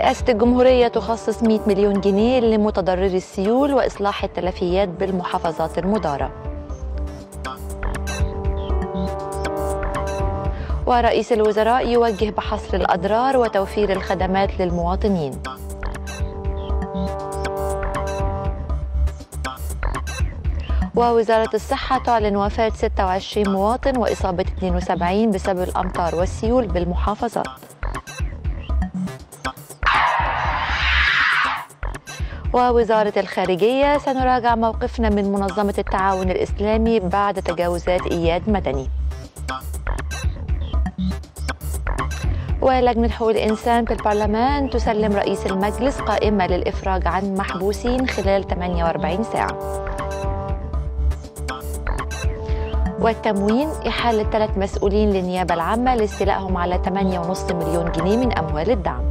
رئاسة الجمهورية تخصص 100 مليون جنيه لمتضرري السيول وإصلاح التلفيات بالمحافظات المدارة ورئيس الوزراء يوجه بحصر الأضرار وتوفير الخدمات للمواطنين ووزارة الصحة تعلن وفاة 26 مواطن وإصابة 72 بسبب الأمطار والسيول بالمحافظات ووزارة الخارجية سنراجع موقفنا من منظمة التعاون الإسلامي بعد تجاوزات إياد مدني ولجنة حقوق الإنسان في البرلمان تسلم رئيس المجلس قائمة للإفراج عن محبوسين خلال 48 ساعة والتموين إحالة ثلاث مسؤولين للنيابة العامة لاستيلائهم على 8.5 مليون جنيه من أموال الدعم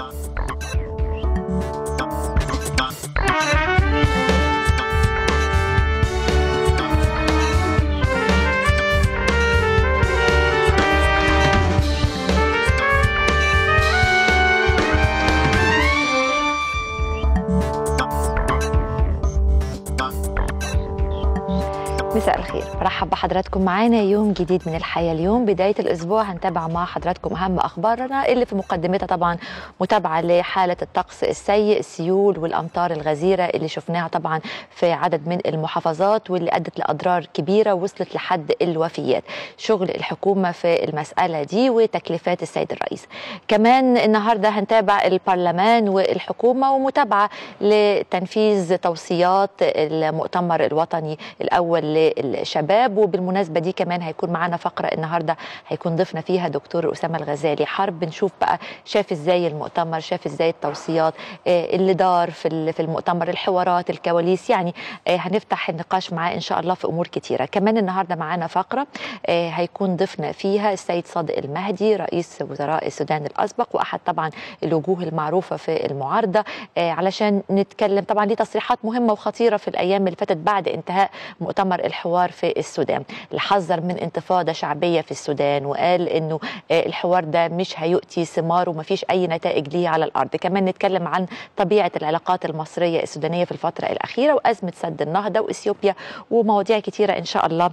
مساء الخير برحب بحضراتكم معانا يوم جديد من الحياة اليوم بداية الأسبوع هنتابع مع حضراتكم أهم أخبارنا اللي في مقدمتها طبعا متابعة لحالة الطقس السيء السيول والأمطار الغزيرة اللي شفناها طبعا في عدد من المحافظات واللي أدت لأضرار كبيرة وصلت لحد الوفيات شغل الحكومة في المسألة دي وتكليفات السيد الرئيس كمان النهاردة هنتابع البرلمان والحكومة ومتابعة لتنفيذ توصيات المؤتمر الوطني الأول للشباب وبالمناسبه دي كمان هيكون معانا فقره النهارده هيكون ضيفنا فيها دكتور اسامه الغزالي حرب بنشوف بقى شاف ازاي المؤتمر شاف ازاي التوصيات اللي دار في في المؤتمر الحوارات الكواليس يعني هنفتح النقاش معاه ان شاء الله في امور كتيره كمان النهارده معانا فقره هيكون ضيفنا فيها السيد صادق المهدي رئيس وزراء السودان الاسبق واحد طبعا الوجوه المعروفه في المعارضه علشان نتكلم طبعا دي تصريحات مهمه وخطيره في الايام اللي فاتت بعد انتهاء مؤتمر الحوار في السودان اللي حذر من انتفاضه شعبيه في السودان وقال انه الحوار ده مش هيؤتي ثمار ومفيش اي نتائج ليه على الارض كمان نتكلم عن طبيعه العلاقات المصريه السودانيه في الفتره الاخيره وازمه سد النهضه واثيوبيا ومواضيع كتيره ان شاء الله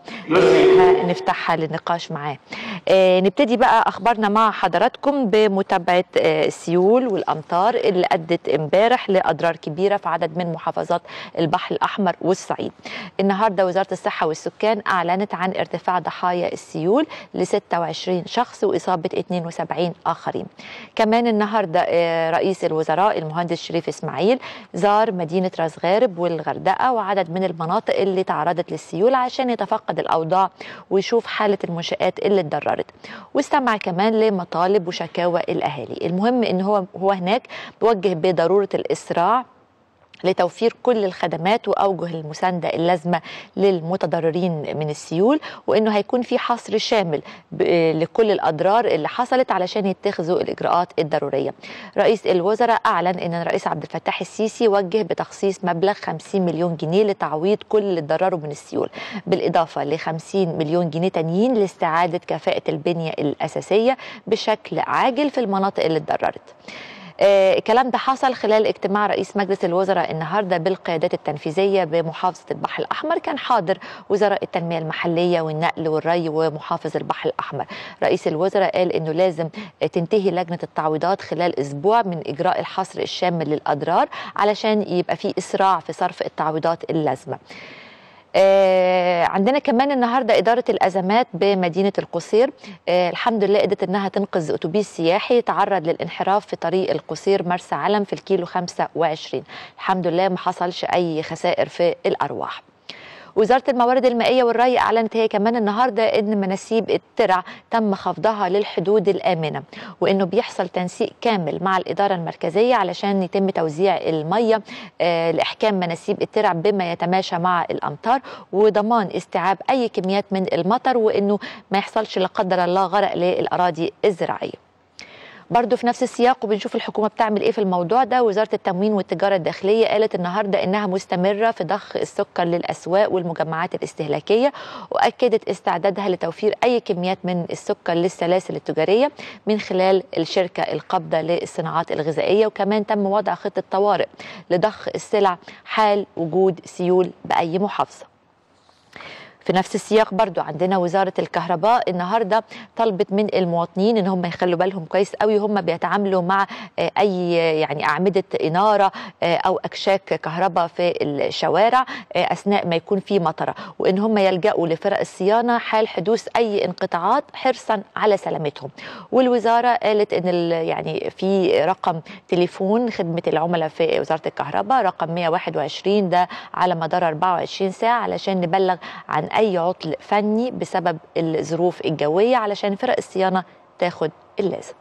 هنفتحها للنقاش معاه نبتدي بقى اخبارنا مع حضراتكم بمتابعه السيول والامطار اللي ادت امبارح لاضرار كبيره في عدد من محافظات البحر الاحمر والصعيد النهارده وزاره الصحه والسكان اعلنت عن ارتفاع ضحايا السيول ل 26 شخص واصابه 72 اخرين كمان النهارده رئيس الوزراء المهندس شريف اسماعيل زار مدينه راس غارب والغردقه وعدد من المناطق اللي تعرضت للسيول عشان يتفقد الاوضاع ويشوف حاله المنشات اللي اتضررت واستمع كمان لمطالب وشكاوى الاهالي المهم ان هو هو هناك بوجه بضروره الاسراع لتوفير كل الخدمات واوجه المسانده اللازمه للمتضررين من السيول وانه هيكون في حصر شامل لكل الاضرار اللي حصلت علشان يتخذوا الاجراءات الضروريه. رئيس الوزراء اعلن ان الرئيس عبد الفتاح السيسي وجه بتخصيص مبلغ 50 مليون جنيه لتعويض كل اللي اتضرروا من السيول بالاضافه ل 50 مليون جنيه تانيين لاستعاده كفاءه البنيه الاساسيه بشكل عاجل في المناطق اللي اتضررت. آه الكلام ده حصل خلال اجتماع رئيس مجلس الوزراء النهارده بالقيادات التنفيذيه بمحافظه البحر الاحمر كان حاضر وزراء التنميه المحليه والنقل والري ومحافظ البحر الاحمر رئيس الوزراء قال انه لازم تنتهي لجنه التعويضات خلال اسبوع من اجراء الحصر الشامل للاضرار علشان يبقى في اسراع في صرف التعويضات اللازمه آه عندنا كمان النهارده اداره الازمات بمدينه القصير آه الحمد لله قدرت انها تنقذ اتوبيس سياحي تعرض للانحراف في طريق القصير مرسى علم في الكيلو 25 الحمد لله ما حصلش اي خسائر في الارواح وزاره الموارد المائيه والري اعلنت هي كمان النهارده ان مناسيب الترع تم خفضها للحدود الامنه وانه بيحصل تنسيق كامل مع الاداره المركزيه علشان يتم توزيع الميه آه لاحكام مناسيب الترع بما يتماشى مع الامطار وضمان استيعاب اي كميات من المطر وانه ما يحصلش لا قدر الله غرق للاراضي الزراعيه برضو في نفس السياق وبنشوف الحكومه بتعمل ايه في الموضوع ده وزاره التموين والتجاره الداخليه قالت النهارده انها مستمره في ضخ السكر للاسواق والمجمعات الاستهلاكيه واكدت استعدادها لتوفير اي كميات من السكر للسلاسل التجاريه من خلال الشركه القابضه للصناعات الغذائيه وكمان تم وضع خطه طوارئ لضخ السلع حال وجود سيول باي محافظه في نفس السياق برضو عندنا وزارة الكهرباء النهاردة طلبت من المواطنين ان هم يخلوا بالهم كويس قوي هم بيتعاملوا مع اي يعني اعمدة انارة او اكشاك كهرباء في الشوارع اثناء ما يكون في مطرة وان هم يلجأوا لفرق الصيانة حال حدوث اي انقطاعات حرصا على سلامتهم والوزارة قالت ان يعني في رقم تليفون خدمة العملاء في وزارة الكهرباء رقم 121 ده على مدار 24 ساعة علشان نبلغ عن اي عطل فني بسبب الظروف الجويه علشان فرق الصيانه تاخد اللازم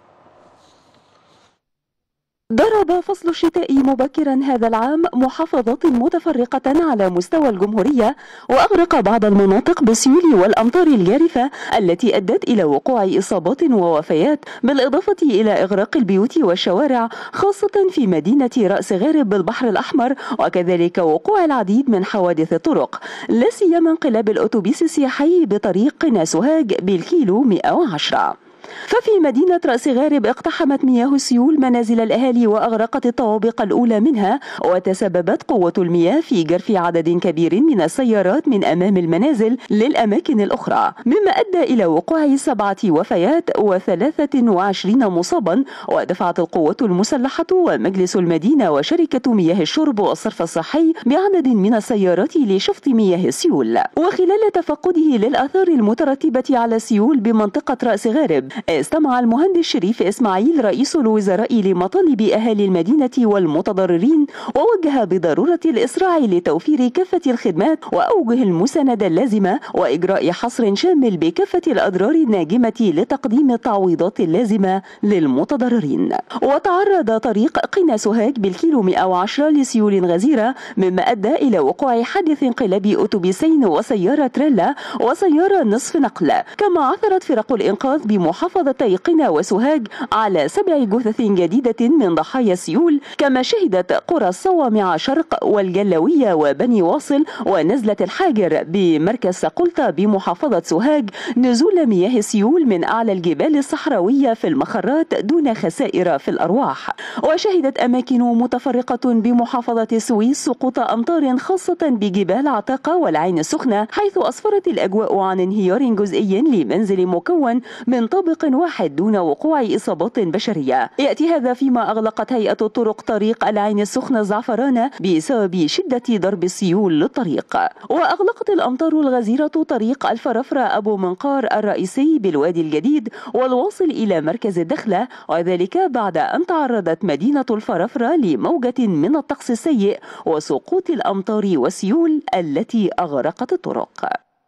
ضرب فصل الشتاء مبكرا هذا العام محافظات متفرقة على مستوى الجمهورية وأغرق بعض المناطق بالسيول والأمطار الجارفة التي أدت إلى وقوع إصابات ووفيات بالإضافة إلى إغراق البيوت والشوارع خاصة في مدينة رأس غارب بالبحر الأحمر وكذلك وقوع العديد من حوادث الطرق لا سيما انقلاب الأتوبيس السياحي بطريق ناسوهاج بالكيلو 110 ففي مدينة رأس غارب اقتحمت مياه السيول منازل الأهالي وأغرقت الطوابق الأولى منها وتسببت قوة المياه في جرف عدد كبير من السيارات من أمام المنازل للأماكن الأخرى مما أدى إلى وقوع سبعة وفيات وثلاثة وعشرين مصابا ودفعت القوة المسلحة ومجلس المدينة وشركة مياه الشرب والصرف الصحي بعدد من السيارات لشفط مياه السيول وخلال تفقده للآثار المترتبة على السيول بمنطقة رأس غارب استمع المهندس شريف إسماعيل رئيس الوزراء لمطالب أهالي المدينة والمتضررين ووجه بضرورة الإسراع لتوفير كافة الخدمات وأوجه المساندة اللازمة وإجراء حصر شامل بكافة الأضرار الناجمة لتقديم التعويضات اللازمة للمتضررين وتعرض طريق قنا سوهاج بالكيلو 110 لسيول غزيرة مما أدى إلى وقوع حادث انقلاب أتوبيسين وسيارة تريلا وسيارة نصف نقل كما عثرت فرق الإنقاذ بمحافظتي قنا وسوهاج على سبع جثث جديدة من ضحايا السيول كما شهدت قرى الصوامع شرق والجلوية وبني واصل ونزلة الحاجر بمركز سقلطة بمحافظة سوهاج نزول مياه السيول من أعلى الجبال الصحراوية في المخرات دون خسائر في الأرواح وشهدت أماكن متفرقة بمحافظة السويس سقوط أمطار خاصة بجبال عتاقة والعين السخنة حيث أسفرت الأجواء عن انهيار جزئي لمنزل مكون من طابق واحد دون وقوع إصابات بشرية يأتي هذا فيما أغلقت هيئة الطرق طريق العين السخنة زعفرانة بسبب شدة ضرب السيول للطريق وأغلقت الأمطار الغزيرة طريق الفرفرة أبو منقار الرئيسي بالوادي الجديد والواصل إلى مركز الدخلة وذلك بعد أن تعرضت مدينة الفرفرة لموجة من الطقس السيء وسقوط الأمطار والسيول التي أغرقت الطرق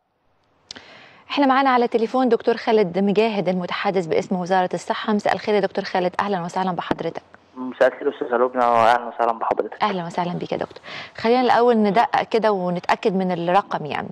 احنا معانا على تليفون دكتور خالد مجاهد المتحدث باسم وزاره الصحه مساء الخير يا دكتور خالد اهلا وسهلا بحضرتك مساء الخير استاذه لبنى واهلا وسهلا بحضرتك اهلا وسهلا بك يا دكتور خلينا الاول ندقق كده ونتاكد من الرقم يعني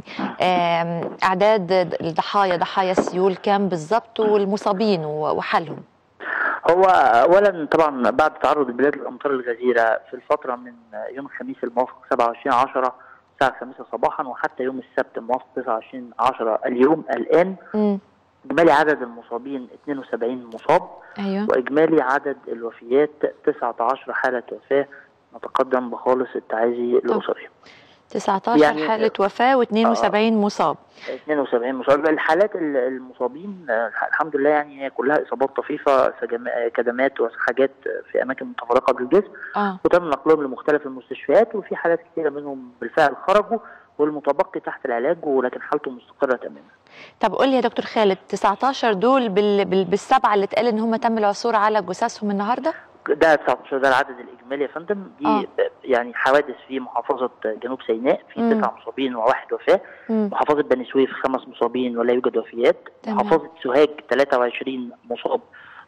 اعداد الضحايا ضحايا السيول كام بالظبط والمصابين وحالهم هو اولا طبعا بعد تعرض البلاد للامطار الغزيره في الفتره من يوم الخميس الموافق 27 10 الساعه 5 صباحا وحتى يوم السبت الموافق 29 10 اليوم الان م. اجمالي عدد المصابين 72 مصاب ايوه واجمالي عدد الوفيات 19 حاله وفاه نتقدم بخالص التعازي الاسري 19 يعني حالة وفاة و72 آه مصاب 72 مصاب الحالات المصابين الحمد لله يعني هي كلها إصابات طفيفة كدمات وحاجات في أماكن متفرقة بالجسم آه. وتم نقلهم لمختلف المستشفيات وفي حالات كثيرة منهم بالفعل خرجوا والمتبقي تحت العلاج ولكن حالته مستقرة تماما طب قول لي يا دكتور خالد 19 دول بال... بال... بالسبعة اللي اتقال ان هم تم العثور على جثثهم النهارده؟ ده 19 ده العدد الاجمالي يا فندم دي آه. يعني حوادث في محافظه جنوب سيناء في مم. تسع مصابين وواحد وفاه مم. محافظه بني سويف خمس مصابين ولا يوجد وفيات تمام. محافظه سوهاج 23 مصاب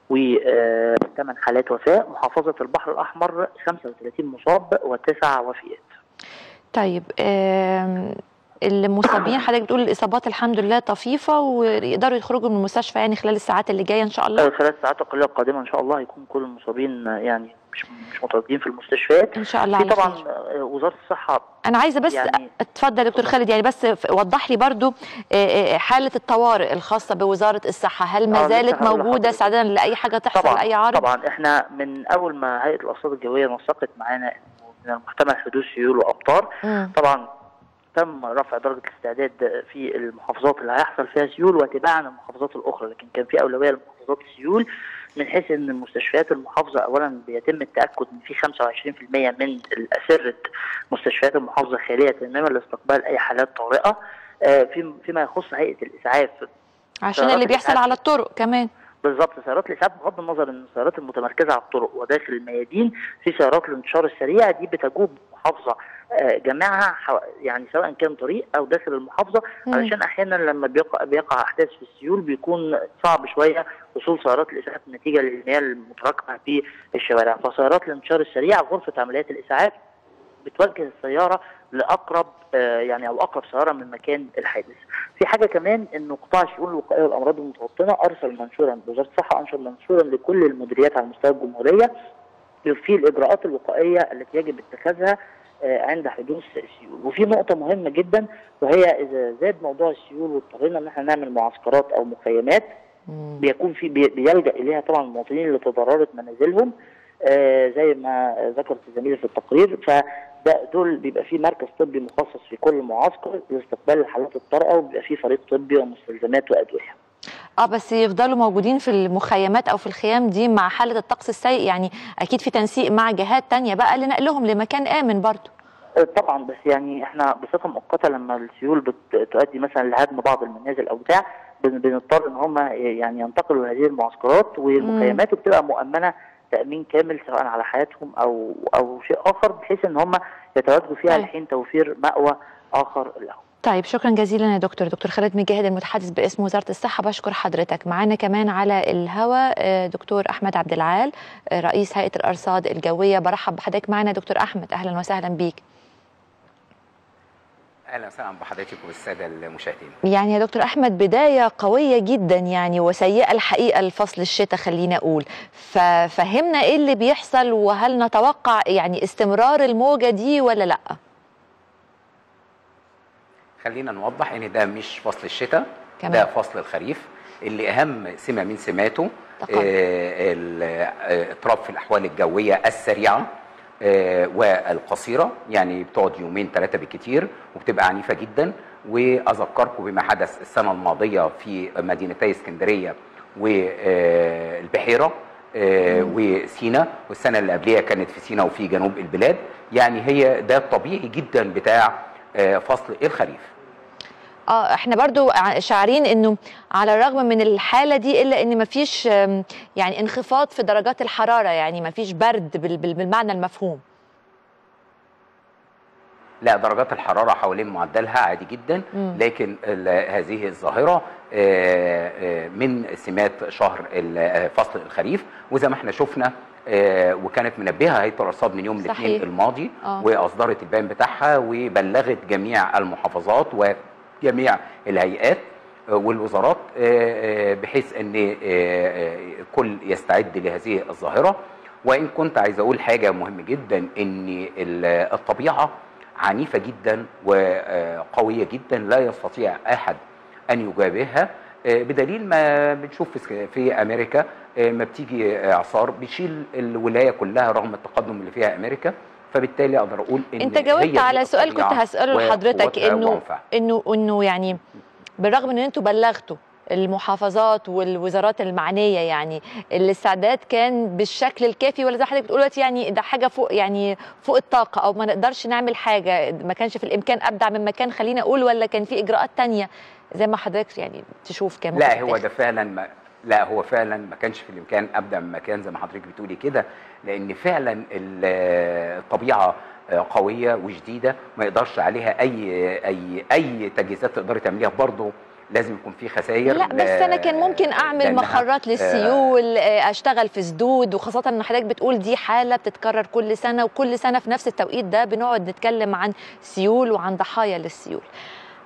وثمان حالات وفاه محافظه البحر الاحمر 35 مصاب وتسع وفيات طيب آم، المصابين حضرتك بتقول الاصابات الحمد لله طفيفه ويقدروا يخرجوا من المستشفى يعني خلال الساعات اللي جايه ان شاء الله خلال الساعات القليله القادمه ان شاء الله هيكون كل المصابين يعني مش مش متواجدين في المستشفيات ان شاء الله في على طبعا خير. آه، وزاره الصحه انا عايزه بس يعني- اتفضل دكتور خالد يعني بس ف- وضح لي برضو آه، آه، حاله الطوارئ الخاصه بوزاره الصحه هل ما آه، لسه زالت هقول موجوده لحضرتك. استعدادا لاي حاجه تحصل طبعا لاي عارض طبعا احنا من اول ما هيئه الارصاد الجويه نسقت معانا انه من المحتمل حدوث سيول وامطار مم. طبعا تم رفع درجه الاستعداد في المحافظات اللي هيحصل فيها سيول وتباعا المحافظات الاخرى لكن كان في اولويه لمحافظات السيول من حيث ان المستشفيات المحافظه اولا بيتم التاكد ان في 25% من الاسره مستشفيات المحافظه خاليه تماما لاستقبال اي حالات طارئه آه، في فيما يخص هيئه الاسعاف عشان اللي بيحصل على الطرق كمان بالظبط سيارات الاسعاف بغض النظر ان السيارات المتمركزه على الطرق وداخل الميادين في سيارات الانتشار السريع دي بتجوب محافظه آه، جميعها حو- يعني سواء كان طريق او داخل المحافظه مم. علشان احيانا لما بيقع بيقع احداث في السيول بيكون صعب شويه وصول سيارات الاسعاف نتيجه للمياه المتراكمه في الشوارع فسيارات الانتشار السريع غرفه عمليات الاسعاف بتوجه السياره لاقرب آه، يعني او اقرب سياره من مكان الحادث. في حاجه كمان انه قطاع الشؤون الوقائيه والامراض المتوطنه ارسل منشورا وزاره الصحه انشر منشورا لكل المديريات على مستوى الجمهوريه في الاجراءات الوقائيه التي يجب اتخاذها آه، عند حدوث السيول وفي نقطه مهمه جدا وهي اذا زاد موضوع السيول واضطرينا ان احنا نعمل معسكرات او مخيمات مم. بيكون في بي- بيلجا اليها طبعا المواطنين اللي تضررت منازلهم آه، زي ما ذكرت زميلي في التقرير فده دول بيبقى في مركز طبي مخصص في كل معسكر لاستقبال الحالات الطارئه وبيبقى في فريق طبي ومستلزمات وادويه. اه بس يفضلوا موجودين في المخيمات او في الخيام دي مع حاله الطقس السيء يعني اكيد في تنسيق مع جهات تانية بقى لنقلهم لمكان امن برضو آه، طبعا بس يعني احنا بصفه مؤقته لما السيول بتؤدي مثلا لهدم بعض المنازل او بتاع بن- بنضطر ان هم يعني ينتقلوا لهذه المعسكرات والمخيمات وبتبقى مؤمنه تامين كامل سواء على حياتهم او او شيء اخر بحيث ان هم يتواجدوا فيها طيب. لحين توفير ماوى اخر لهم. طيب شكرا جزيلا يا دكتور دكتور خالد مجاهد المتحدث باسم وزاره الصحه بشكر حضرتك معانا كمان على الهواء آه، دكتور احمد عبد العال آه، رئيس هيئه الارصاد الجويه برحب بحضرتك معانا دكتور احمد اهلا وسهلا بيك اهلا وسهلا بحضرتك والساده المشاهدين يعني يا دكتور احمد بدايه قويه جدا يعني وسيئه الحقيقه لفصل الشتاء خلينا اقول ففهمنا ايه اللي بيحصل وهل نتوقع يعني استمرار الموجه دي ولا لا خلينا نوضح ان ده مش فصل الشتاء كمان. ده فصل الخريف اللي اهم سمه من سماته تقدم. آه، الاضطراب في الاحوال الجويه السريعه آه، والقصيره يعني بتقعد يومين ثلاثه بالكتير وبتبقى عنيفه جدا واذكركم بما حدث السنه الماضيه في مدينتي اسكندريه والبحيره آه، وسينا والسنه اللي قبلها كانت في سينا وفي جنوب البلاد يعني هي ده الطبيعي جدا بتاع آه، فصل الخريف اه احنا برضو ع- شاعرين انه على الرغم من الحاله دي الا ان مفيش آم، يعني انخفاض في درجات الحراره يعني مفيش برد بال- بال- بالمعنى المفهوم لا درجات الحرارة حوالين معدلها عادي جدا مم. لكن ال- هذه الظاهرة آه، آه، من سمات شهر ال- آه، فصل الخريف وزي ما احنا شفنا آه، وكانت منبهة هيئة الأرصاد من يوم صحيح. الاثنين الماضي آه. وأصدرت البيان بتاعها وبلغت جميع المحافظات وجميع الهيئات آه، والوزارات آه، آه، بحيث ان آه، آه، الكل يستعد لهذه الظاهرة وإن كنت عايز أقول حاجة مهمة جدا ان ال- الطبيعة عنيفة جدا وقوية جدا لا يستطيع أحد أن يجابهها آه، بدليل ما بنشوف في اسك- في أمريكا آه، ما بتيجي إعصار بيشيل الولاية كلها رغم التقدم اللي فيها أمريكا فبالتالي أقدر أقول إن انت هي جاوبت دي على سؤال كنت الطبيعة هساله لحضرتك وقوتها انه وعنفها. انه انه يعني بالرغم ان انتوا بلغتوا المحافظات والوزارات المعنيه يعني الاستعداد كان بالشكل الكافي ولا زي حضرتك بتقول دلوقتي يعني ده حاجه فوق يعني فوق الطاقه او ما نقدرش نعمل حاجه ما كانش في الامكان ابدع من مكان خلينا اقول ولا كان في اجراءات تانية زي ما حضرتك يعني تشوف كان لا ممكن هو تتاخد؟ ده فعلا ما لا هو فعلا ما كانش في الامكان ابدا من مكان زي ما حضرتك بتقولي كده لان فعلا ال- الطبيعه قويه وشديده ما يقدرش عليها اي اي اي تجهيزات تقدري تعمليها برضه لازم يكون في خسائر لا بس انا كان ممكن اعمل لأنها- مخرات للسيول آه، اشتغل في سدود وخاصه ان حضرتك بتقول دي حاله بتتكرر كل سنه وكل سنه في نفس التوقيت ده بنقعد نتكلم عن سيول وعن ضحايا للسيول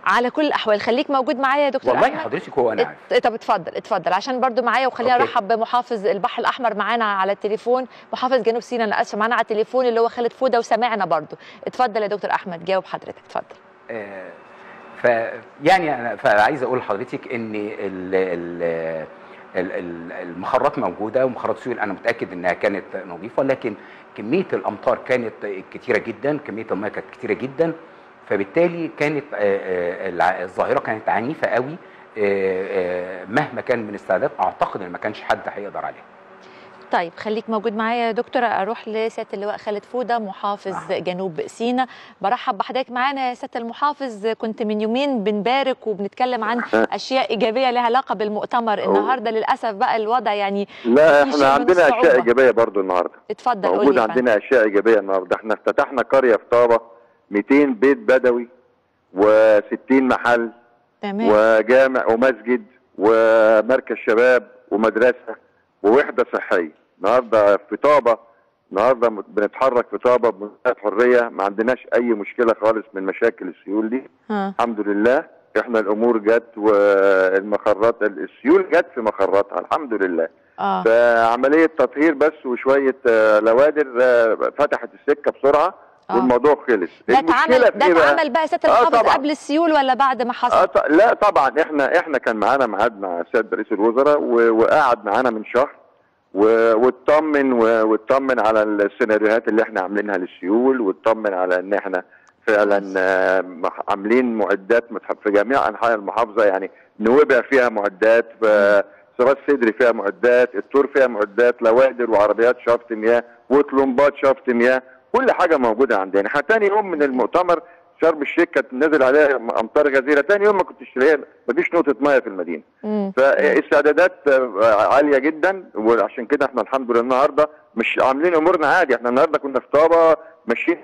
على كل الاحوال خليك موجود معايا يا دكتور والله احمد حضرتك هو انا عارف ات- طب اتفضل اتفضل عشان برضو معايا وخلينا أوكي. نرحب بمحافظ البحر الاحمر معانا على التليفون محافظ جنوب سيناء انا اسفه معانا على التليفون اللي هو خالد فوده وسامعنا برضو اتفضل يا دكتور احمد جاوب حضرتك اتفضل آه، ف يعني انا فعايز اقول لحضرتك ان ال ال ال- ال- المخرات موجوده ومخرات سيول انا متاكد انها كانت نظيفه لكن كميه الامطار كانت كتيره جدا كميه المياه كانت كتيره جدا فبالتالي كانت آه، آه، الع- الظاهره كانت عنيفه قوي آه، آه، مهما كان من استعداد اعتقد ان ما كانش حد هيقدر عليها طيب خليك موجود معايا يا دكتور اروح لسياده اللواء خالد فوده محافظ آه. جنوب سيناء برحب بحضرتك معانا يا سياده المحافظ كنت من يومين بنبارك وبنتكلم عن اشياء ايجابيه لها علاقه بالمؤتمر النهارده للاسف بقى الوضع يعني لا في شيء احنا من عندنا الصعوبة. اشياء ايجابيه برضو النهارده اتفضل قول موجود لي يا فندم. عندنا اشياء ايجابيه النهارده احنا افتتحنا قريه في طابه 200 بيت بدوي و60 محل تمام وجامع ومسجد ومركز شباب ومدرسه ووحده صحيه النهارده في طابه النهارده بنتحرك في طابه بمنتهى الحريه ما عندناش اي مشكله خالص من مشاكل السيول دي ها. الحمد لله احنا الامور جت والمخرات السيول جت في مخراتها الحمد لله اه فعمليه تطهير بس وشويه آه، لوادر آه، فتحت السكه بسرعه آه. والموضوع خلص ده اتعمل في ده إيه بقى؟ اتعمل بقى يا سياده آه المحافظ طبعاً. قبل السيول ولا بعد ما آه حصل؟ ط- لا طبعا احنا احنا كان معانا ميعاد مع السيد رئيس الوزراء و- وقعد معانا من شهر و- واطمن و- واطمن على السيناريوهات اللي احنا عاملينها للسيول واطمن على ان احنا فعلا آه، مح- عاملين معدات متح- في جميع انحاء المحافظه يعني نوبع فيها معدات ف- سراج صدري فيها معدات التور فيها معدات لوادر وعربيات شفط مياه وطلمبات شفط مياه كل حاجه موجوده عندنا احنا تاني يوم من المؤتمر شرم الشيخ كانت نازل عليها امطار غزيره تاني يوم ما كنتش تلاقيها مفيش نقطه ميه في المدينه مم. فاستعدادات آه، عاليه جدا وعشان كده احنا الحمد لله النهارده مش عاملين امورنا عادي احنا النهارده كنا في طابه ماشيين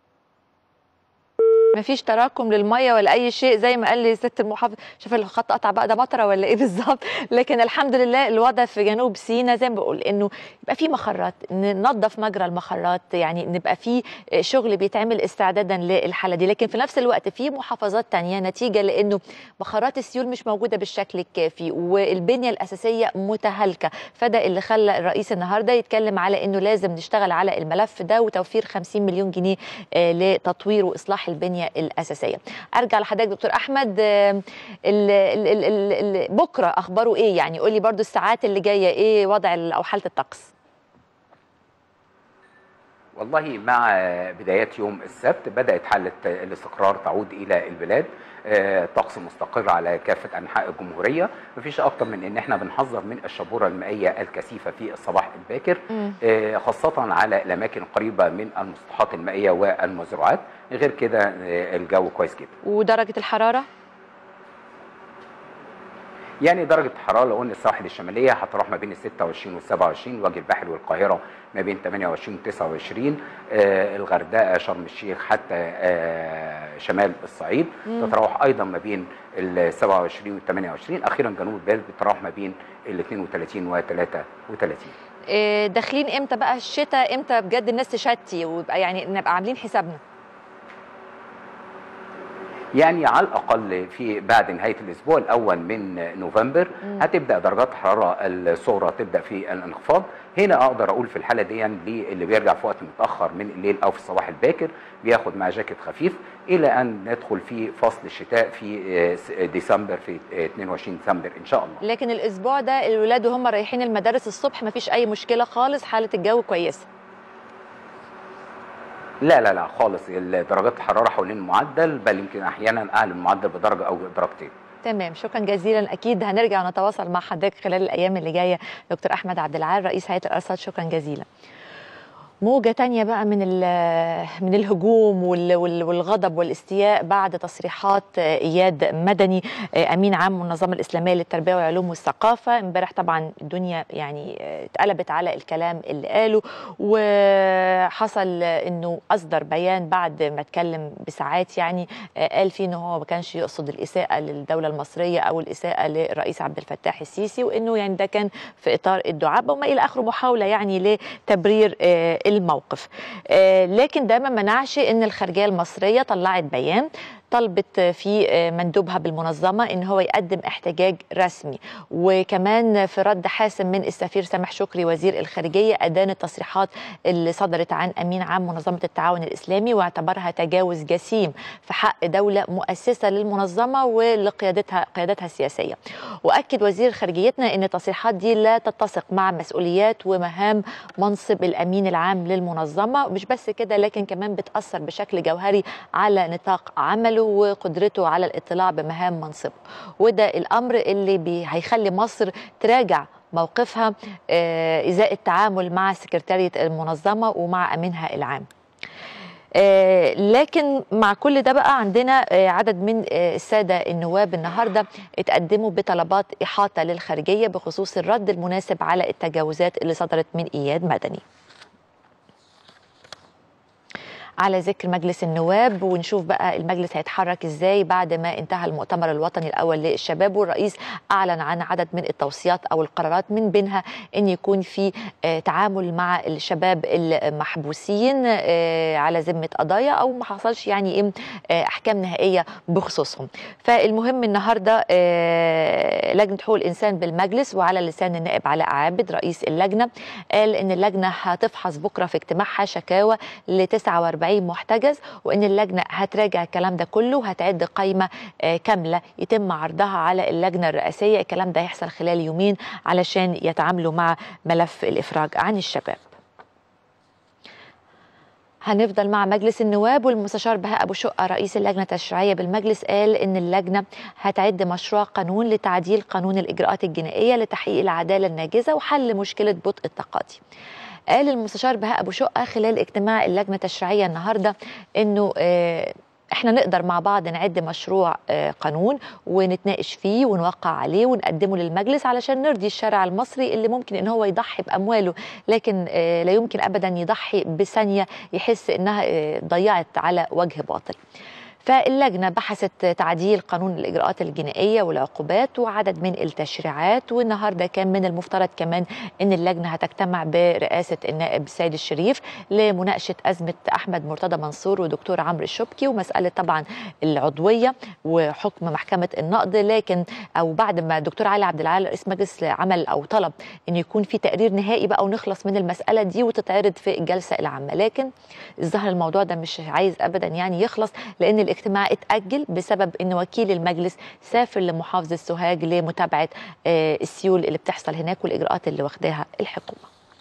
مفيش تراكم للميه ولا اي شيء زي ما قال لي ست المحافظ شوف الخط قطع بقى ده مطره ولا ايه بالظبط لكن الحمد لله الوضع في جنوب سيناء زي ما بقول انه يبقى في مخرات ننظف مجرى المخرات يعني نبقى في شغل بيتعمل استعدادا للحاله دي لكن في نفس الوقت في محافظات تانية نتيجه لانه مخرات السيول مش موجوده بالشكل الكافي والبنيه الاساسيه متهالكه فده اللي خلى الرئيس النهارده يتكلم على انه لازم نشتغل على الملف ده وتوفير 50 مليون جنيه آه، لتطوير واصلاح البنيه الاساسيه. ارجع لحضرتك دكتور احمد آه، ال ال ال ال ال بكره اخباره ايه يعني قولي برضو الساعات اللي جايه ايه وضع ال- او حاله الطقس؟ والله مع بدايات يوم السبت بدأت حالة الاستقرار تعود إلى البلاد آه، طقس مستقر على كافة أنحاء الجمهورية مفيش أكتر من إن إحنا بنحذر من الشبورة المائية الكثيفة في الصباح الباكر مم. آه، خاصة على الأماكن القريبة من المسطحات المائية والمزروعات غير كده آه، الجو كويس جدا ودرجه الحراره؟ يعني درجة الحرارة لو قلنا السواحل الشمالية هتروح ما بين ال 26 وال 27 الوجه البحري والقاهرة ما بين 28 و 29 آه الغردقة شرم الشيخ حتى آه شمال الصعيد مم. تتراوح أيضا ما بين ال 27 وال 28 أخيرا جنوب البلاد بتتراوح ما بين ال 32 و 33 آه، داخلين امتى بقى الشتاء امتى بجد الناس تشتي ويبقى يعني نبقى عاملين حسابنا يعني على الاقل في بعد نهايه الاسبوع الاول من نوفمبر مم. هتبدا درجات الحراره الصغرى تبدا في الانخفاض هنا اقدر اقول في الحاله دي اللي بيرجع في وقت متاخر من الليل او في الصباح الباكر بياخد معاه جاكيت خفيف الى ان ندخل في فصل الشتاء في آه، س- ديسمبر في آه، 22 ديسمبر ان شاء الله لكن الاسبوع ده الولاد وهم رايحين المدارس الصبح مفيش اي مشكله خالص حاله الجو كويسه لا لا لا خالص درجات الحراره حوالين المعدل بل يمكن احيانا اعلى من المعدل بدرجه او درجتين تمام شكرا جزيلا اكيد هنرجع ونتواصل مع حضرتك خلال الايام اللي جايه دكتور احمد عبد العال رئيس هيئه الارصاد شكرا جزيلا موجة تانية بقى من ال- من الهجوم وال- وال- والغضب والاستياء بعد تصريحات آه، إياد مدني آه، أمين عام المنظمة الإسلامية للتربية والعلوم والثقافة امبارح طبعا الدنيا يعني آه، اتقلبت على الكلام اللي قاله وحصل آه، إنه أصدر بيان بعد ما اتكلم بساعات يعني آه، قال فيه إنه هو ما كانش يقصد الإساءة للدولة المصرية أو الإساءة للرئيس عبد الفتاح السيسي وإنه يعني ده كان في إطار الدعابة وما إلى آخره محاولة يعني لتبرير آه، الموقف آه، لكن ده ما منعش ان الخارجيه المصريه طلعت بيان طلبت في مندوبها بالمنظمة إن هو يقدم احتجاج رسمي وكمان في رد حاسم من السفير سامح شكري وزير الخارجية أدان التصريحات اللي صدرت عن أمين عام منظمة التعاون الإسلامي واعتبرها تجاوز جسيم في حق دولة مؤسسة للمنظمة ولقيادتها قيادتها السياسية وأكد وزير خارجيتنا أن التصريحات دي لا تتسق مع مسؤوليات ومهام منصب الأمين العام للمنظمة مش بس كده لكن كمان بتأثر بشكل جوهري على نطاق عمله وقدرته على الاطلاع بمهام منصبه وده الأمر اللي بي هيخلي مصر تراجع موقفها آه، ازاء التعامل مع سكرتارية المنظمة ومع أمينها العام آه، لكن مع كل ده بقى عندنا آه، عدد من آه، الساده النواب النهارده اتقدموا بطلبات احاطه للخارجيه بخصوص الرد المناسب على التجاوزات اللي صدرت من اياد مدني. على ذكر مجلس النواب ونشوف بقى المجلس هيتحرك ازاي بعد ما انتهى المؤتمر الوطني الاول للشباب والرئيس اعلن عن عدد من التوصيات او القرارات من بينها ان يكون في آه، تعامل مع الشباب المحبوسين آه، على ذمه قضايا او ما حصلش يعني ايه آه، احكام نهائيه بخصوصهم فالمهم النهارده آه، لجنه حقوق الانسان بالمجلس وعلى لسان النائب علاء عابد رئيس اللجنه قال ان اللجنه هتفحص بكره في اجتماعها شكاوى ل 49 محتجز وان اللجنه هتراجع الكلام ده كله وهتعد قائمه آه، كامله يتم عرضها على اللجنه الرئاسيه الكلام ده هيحصل خلال يومين علشان يتعاملوا مع ملف الافراج عن الشباب هنفضل مع مجلس النواب والمستشار بهاء ابو شقه رئيس اللجنه التشريعيه بالمجلس قال ان اللجنه هتعد مشروع قانون لتعديل قانون الاجراءات الجنائيه لتحقيق العداله الناجزه وحل مشكله بطء التقاضي. قال المستشار بهاء ابو شقه خلال اجتماع اللجنه التشريعيه النهارده انه آه، احنا نقدر مع بعض نعد مشروع آه، قانون ونتناقش فيه ونوقع عليه ونقدمه للمجلس علشان نرضي الشارع المصري اللي ممكن ان هو يضحي بامواله لكن آه، لا يمكن ابدا يضحي بثانيه يحس انها آه، ضيعت على وجه باطل. فاللجنة بحثت تعديل قانون الإجراءات الجنائية والعقوبات وعدد من التشريعات والنهاردة كان من المفترض كمان أن اللجنة هتجتمع برئاسة النائب سيد الشريف لمناقشة أزمة أحمد مرتضى منصور ودكتور عمرو الشبكي ومسألة طبعا العضوية وحكم محكمة النقض لكن أو بعد ما الدكتور علي عبد العال رئيس مجلس عمل أو طلب أن يكون في تقرير نهائي بقى ونخلص من المسألة دي وتتعرض في الجلسة العامة لكن الظاهر الموضوع ده مش عايز أبدا يعني يخلص لأن الاجتماع اتأجل بسبب أن وكيل المجلس سافر لمحافظة سوهاج لمتابعة آه، السيول اللي بتحصل هناك والإجراءات اللي واخداها الحكومة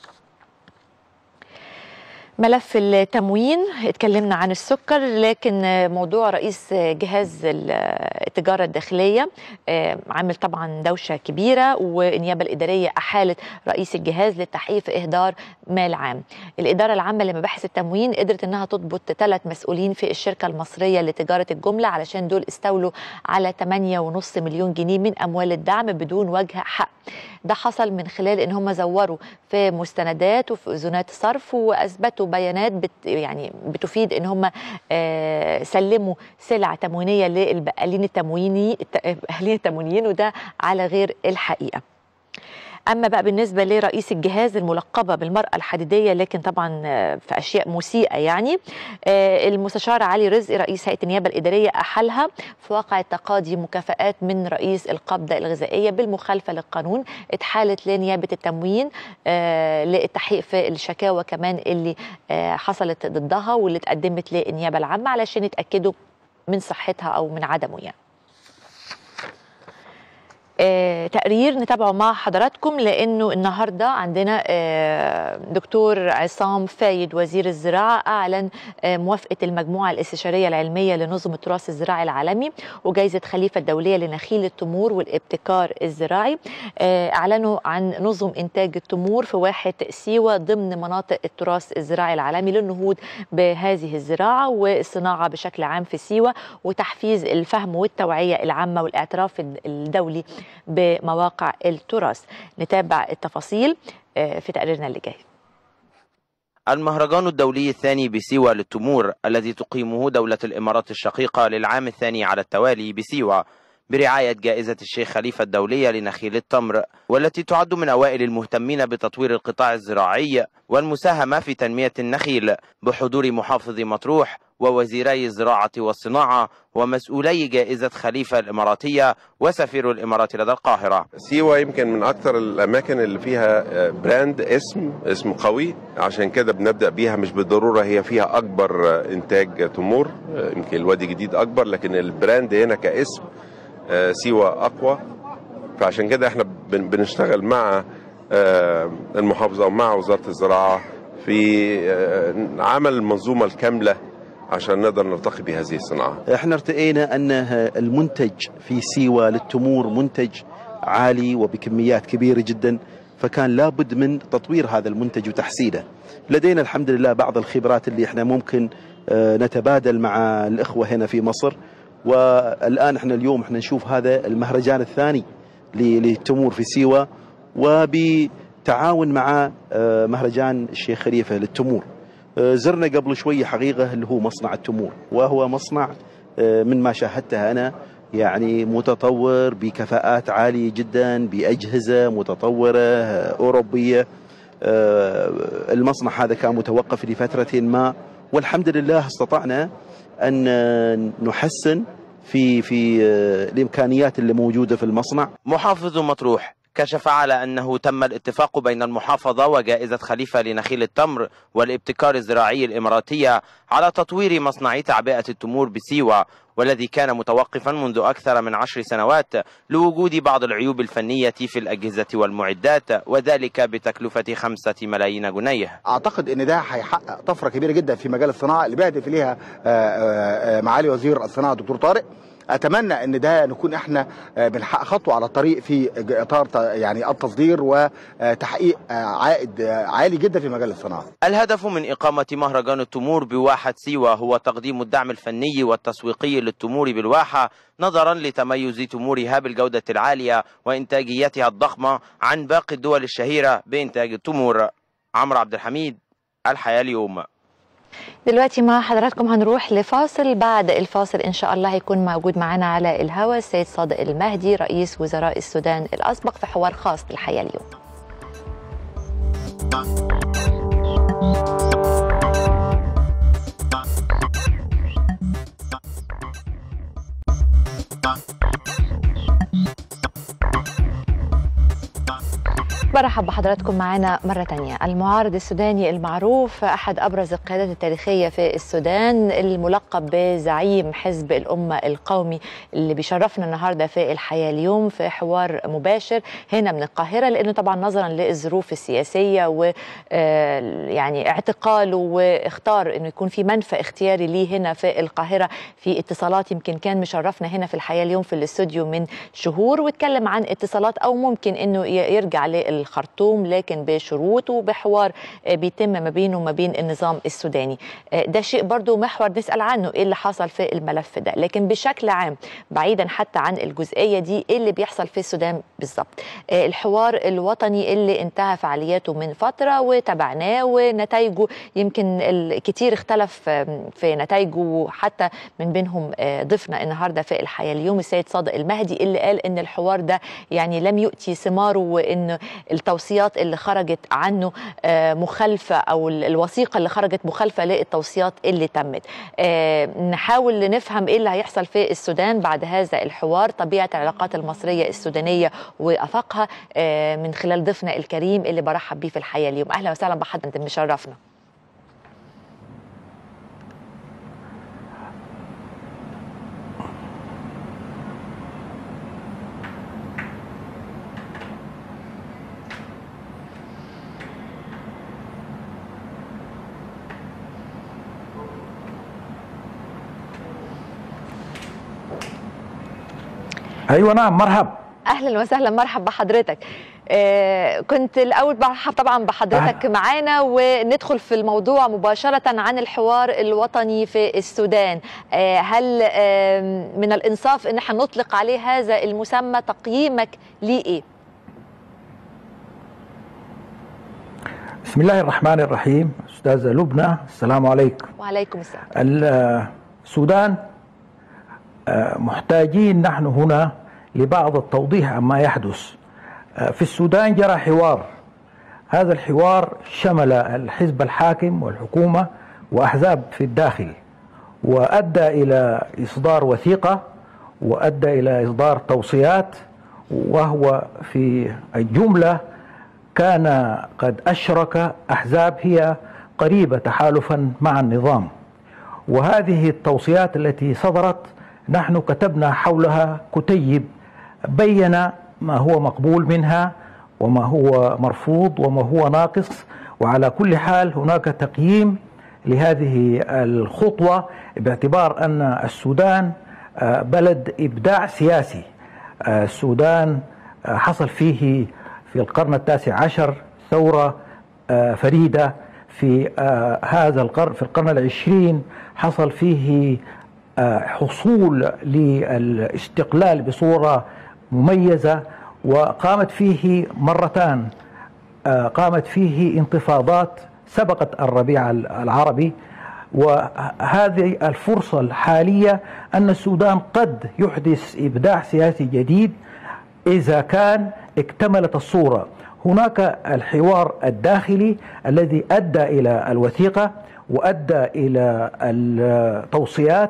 ملف التموين اتكلمنا عن السكر لكن موضوع رئيس جهاز التجارة الداخلية آه، عامل طبعا دوشة كبيرة والنيابة الإدارية أحالت رئيس الجهاز للتحقيق في إهدار مال عام الإدارة العامة لمباحث التموين قدرت أنها تضبط ثلاث مسؤولين في الشركة المصرية لتجارة الجملة علشان دول استولوا على 8.5 مليون جنيه من أموال الدعم بدون وجه حق ده حصل من خلال ان هم زوروا في مستندات وفي اذونات صرف واثبتوا بيانات بت يعني بتفيد ان هم آه سلموا سلع تموينيه للبقالين التمويني البقالين التموينيين وده على غير الحقيقه اما بقى بالنسبه لرئيس الجهاز الملقبه بالمراه الحديديه لكن طبعا آه، في اشياء مسيئه يعني آه، المستشار علي رزق رئيس هيئه النيابه الاداريه احالها في واقع تقاضي مكافآت من رئيس القبضه الغذائيه بالمخالفه للقانون اتحالت لنيابه التموين آه، للتحقيق في الشكاوى كمان اللي آه، حصلت ضدها واللي اتقدمت للنيابه العامه علشان يتاكدوا من صحتها او من عدمه يعني آه، تقرير نتابعه مع حضراتكم لانه النهارده عندنا آه، دكتور عصام فايد وزير الزراعه اعلن آه، موافقه المجموعه الاستشاريه العلميه لنظم التراث الزراعي العالمي وجائزه خليفه الدوليه لنخيل التمور والابتكار الزراعي آه، اعلنوا عن نظم انتاج التمور في واحه سيوه ضمن مناطق التراث الزراعي العالمي للنهوض بهذه الزراعه والصناعه بشكل عام في سيوه وتحفيز الفهم والتوعيه العامه والاعتراف الدولي بمواقع التراث نتابع التفاصيل آه، في تقريرنا اللي جاي المهرجان الدولي الثاني بسيوة للتمور الذي تقيمه دولة الإمارات الشقيقة للعام الثاني على التوالي بسيوة برعاية جائزة الشيخ خليفة الدولية لنخيل التمر والتي تعد من أوائل المهتمين بتطوير القطاع الزراعي والمساهمة في تنمية النخيل بحضور محافظ مطروح ووزيري الزراعة والصناعة ومسؤولي جائزة خليفة الإماراتية وسفير الإمارات لدى القاهرة سيوة يمكن من أكثر الأماكن اللي فيها براند اسم اسم قوي عشان كده بنبدأ بيها مش بالضرورة هي فيها أكبر إنتاج تمور يمكن الوادي الجديد أكبر لكن البراند هنا كاسم سيوة أقوى فعشان كده احنا بنشتغل مع المحافظة ومع وزارة الزراعة في عمل المنظومة الكاملة عشان نقدر نرتقي بهذه الصناعة احنا ارتئينا أن المنتج في سيوة للتمور منتج عالي وبكميات كبيرة جدا فكان لابد من تطوير هذا المنتج وتحسينه لدينا الحمد لله بعض الخبرات اللي احنا ممكن نتبادل مع الإخوة هنا في مصر والآن احنا اليوم احنا نشوف هذا المهرجان الثاني للتمور في سيوة وبتعاون مع مهرجان الشيخ خليفة للتمور زرنا قبل شوية حقيقة اللي هو مصنع التمور وهو مصنع من ما شاهدته أنا يعني متطور بكفاءات عالية جدا بأجهزة متطورة أوروبية المصنع هذا كان متوقف لفترة ما والحمد لله استطعنا أن نحسن في في الإمكانيات اللي موجودة في المصنع محافظ مطروح كشف على أنه تم الاتفاق بين المحافظة وجائزة خليفة لنخيل التمر والابتكار الزراعي الإماراتية على تطوير مصنع تعبئة التمور بسيوة والذي كان متوقفا منذ أكثر من عشر سنوات لوجود بعض العيوب الفنية في الأجهزة والمعدات وذلك بتكلفة خمسة ملايين جنيه أعتقد أن ده هيحقق طفرة كبيرة جدا في مجال الصناعة اللي بيهدف إليها معالي وزير الصناعة الدكتور طارق اتمنى ان ده نكون احنا بنحقق خطوه على الطريق في اطار يعني التصدير وتحقيق عائد عالي جدا في مجال الصناعه. الهدف من اقامه مهرجان التمور بواحه سيوه هو تقديم الدعم الفني والتسويقي للتمور بالواحه نظرا لتميز تمورها بالجوده العاليه وانتاجيتها الضخمه عن باقي الدول الشهيره بانتاج التمور. عمرو عبد الحميد الحياه اليوم. دلوقتي مع حضراتكم هنروح لفاصل بعد الفاصل ان شاء الله هيكون موجود معنا على الهواء السيد صادق المهدي رئيس وزراء السودان الاسبق في حوار خاص للحياه اليوم برحب بحضراتكم معنا مرة تانية المعارض السوداني المعروف أحد أبرز القيادات التاريخية في السودان الملقب بزعيم حزب الأمة القومي اللي بيشرفنا النهاردة في الحياة اليوم في حوار مباشر هنا من القاهرة لأنه طبعا نظرا للظروف السياسية و يعني اعتقاله واختار أنه يكون في منفى اختياري ليه هنا في القاهرة في اتصالات يمكن كان مشرفنا هنا في الحياة اليوم في الاستوديو من شهور واتكلم عن اتصالات أو ممكن أنه يرجع لل الخرطوم لكن بشروط وبحوار بيتم ما بينه وما بين النظام السوداني ده شيء برضو محور نسأل عنه ايه اللي حصل في الملف ده لكن بشكل عام بعيدا حتى عن الجزئية دي ايه اللي بيحصل في السودان بالظبط الحوار الوطني اللي انتهى فعالياته من فترة وتابعناه ونتائجه يمكن الكتير اختلف في نتائجه وحتى من بينهم ضيفنا النهارده في الحياة اليوم السيد صادق المهدي اللي قال ان الحوار ده يعني لم يؤتي ثماره وان التوصيات اللي خرجت عنه مخالفة أو الوثيقة اللي خرجت مخالفة للتوصيات اللي تمت نحاول نفهم إيه اللي هيحصل في السودان بعد هذا الحوار طبيعة العلاقات المصرية السودانية وأفاقها من خلال ضيفنا الكريم اللي برحب بيه في الحياة اليوم أهلا وسهلا بحضرتك مشرفنا ايوه نعم مرحب اهلا وسهلا مرحب بحضرتك آه كنت الاول برحب طبعا بحضرتك أه. معانا وندخل في الموضوع مباشره عن الحوار الوطني في السودان آه هل آه من الانصاف ان احنا نطلق عليه هذا المسمى تقييمك ليه ايه بسم الله الرحمن الرحيم استاذه لبنى السلام عليكم وعليكم السلام السودان آه، محتاجين نحن هنا لبعض التوضيح عما يحدث آه، في السودان جرى حوار هذا الحوار شمل الحزب الحاكم والحكومة وأحزاب في الداخل وأدى إلى إصدار وثيقة وأدى إلى إصدار توصيات وهو في الجملة كان قد أشرك أحزاب هي قريبة تحالفا مع النظام وهذه التوصيات التي صدرت نحن كتبنا حولها كتيب بين ما هو مقبول منها وما هو مرفوض وما هو ناقص وعلى كل حال هناك تقييم لهذه الخطوة باعتبار أن السودان آه، بلد إبداع سياسي آه، السودان آه، حصل فيه في القرن التاسع عشر ثورة آه، فريدة في آه، هذا القرن في القرن العشرين حصل فيه آه، حصول للاستقلال بصورة مميزة وقامت فيه مرتان آه، قامت فيه انتفاضات سبقت الربيع العربي وهذه الفرصة الحالية أن السودان قد يحدث إبداع سياسي جديد إذا كان اكتملت الصورة هناك الحوار الداخلي الذي أدى إلى الوثيقة وأدى إلى التوصيات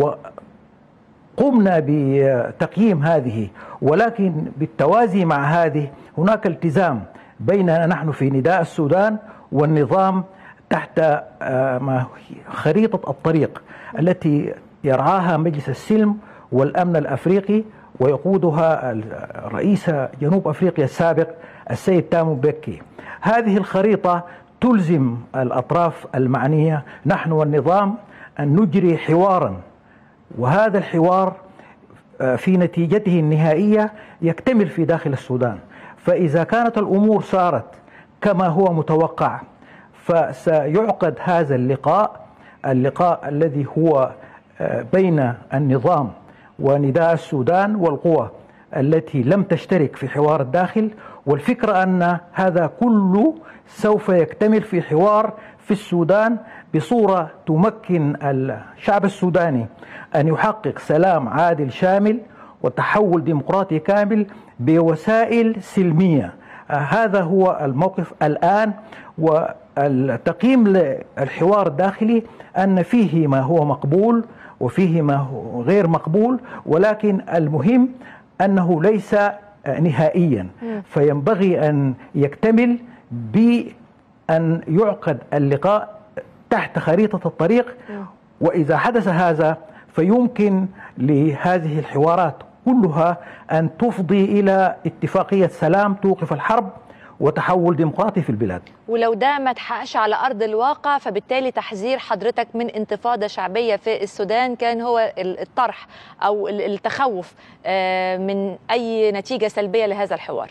وقمنا بتقييم هذه ولكن بالتوازي مع هذه هناك التزام بيننا نحن في نداء السودان والنظام تحت آه، ما هي خريطة الطريق التي يرعاها مجلس السلم والأمن الأفريقي ويقودها رئيس جنوب أفريقيا السابق السيد تامو بكي هذه الخريطة تلزم الأطراف المعنية نحن والنظام أن نجري حوارا وهذا الحوار آه، في نتيجته النهائية يكتمل في داخل السودان فإذا كانت الأمور صارت كما هو متوقع فسيعقد هذا اللقاء اللقاء الذي هو آه، بين النظام ونداء السودان والقوى التي لم تشترك في حوار الداخل والفكرة أن هذا كله سوف يكتمل في حوار في السودان بصورة تمكن الشعب السوداني أن يحقق سلام عادل شامل وتحول ديمقراطي كامل بوسائل سلمية آه، هذا هو الموقف الآن والتقييم للحوار الداخلي أن فيه ما هو مقبول وفيه ما هو غير مقبول ولكن المهم أنه ليس نهائيا فينبغي أن يكتمل بأن يعقد اللقاء تحت خريطة الطريق وإذا حدث هذا فيمكن لهذه الحوارات كلها أن تفضي إلى اتفاقية سلام توقف الحرب وتحول ديمقراطي في البلاد ولو ده ما تحققش على ارض الواقع فبالتالي تحذير حضرتك من انتفاضه شعبيه في السودان كان هو ال- الطرح او ال- التخوف آه، من اي نتيجه سلبيه لهذا الحوار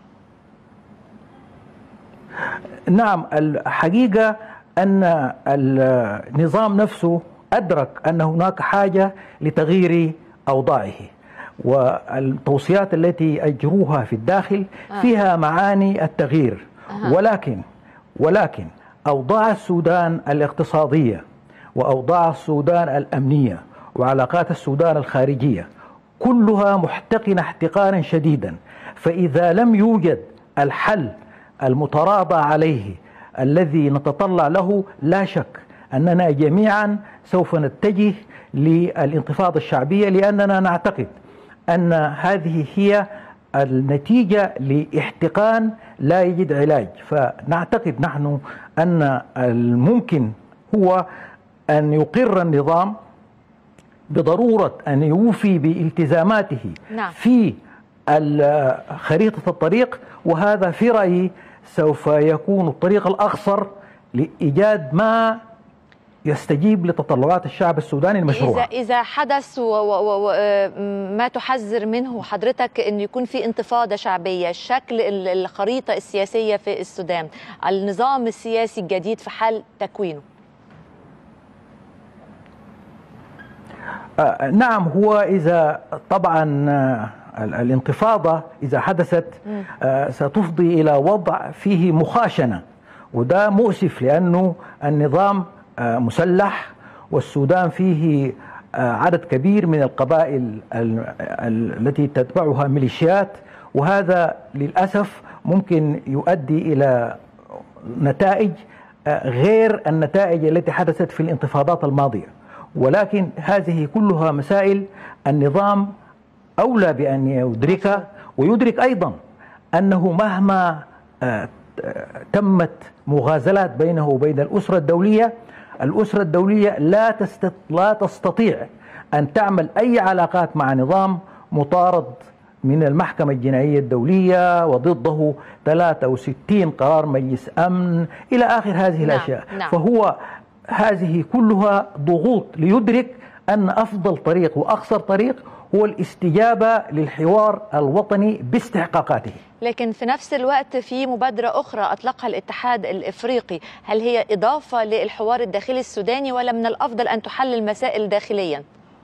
نعم الحقيقة أن النظام نفسه أدرك أن هناك حاجة لتغيير أوضاعه والتوصيات التي أجروها في الداخل آه. فيها معاني التغيير أها. ولكن ولكن أوضاع السودان الاقتصادية وأوضاع السودان الأمنية وعلاقات السودان الخارجية كلها محتقنة احتقانا شديدا فإذا لم يوجد الحل المتراضى عليه الذي نتطلع له لا شك أننا جميعا سوف نتجه للانتفاضة الشعبية لأننا نعتقد أن هذه هي النتيجة لاحتقان لا يجد علاج فنعتقد نحن أن الممكن هو أن يقر النظام بضرورة أن يوفي بالتزاماته نعم. في ال- خريطة الطريق وهذا في رأيي سوف يكون الطريق الأقصر لإيجاد ما يستجيب لتطلعات الشعب السوداني اذا المشروعة اذا حدث و و و و آه، ما تحذر منه حضرتك ان يكون في انتفاضه شعبيه شكل ال- الخريطه السياسيه في السودان النظام السياسي الجديد في حال تكوينه آه، نعم هو إذا طبعا آه، ال- الانتفاضة إذا حدثت آه، ستفضي إلى وضع فيه مخاشنة وده مؤسف لأنه النظام آه، مسلح والسودان فيه آه، عدد كبير من القبائل ال- ال- التي تتبعها ميليشيات وهذا للاسف ممكن يؤدي الى نتائج آه، غير النتائج التي حدثت في الانتفاضات الماضيه ولكن هذه كلها مسائل النظام اولى بان يدركها ويدرك ايضا انه مهما آه، تمت مغازلات بينه وبين الاسره الدوليه الاسره الدوليه لا تست... لا تستطيع ان تعمل اي علاقات مع نظام مطارد من المحكمة الجنائية الدولية وضده 63 قرار مجلس أمن إلى آخر هذه نعم، الأشياء نعم. فهو هذه كلها ضغوط ليدرك أن أفضل طريق وأقصر طريق هو الاستجابة للحوار الوطني باستحقاقاته لكن في نفس الوقت في مبادرة أخرى أطلقها الاتحاد الإفريقي هل هي إضافة للحوار الداخلي السوداني ولا من الأفضل أن تحل المسائل داخليا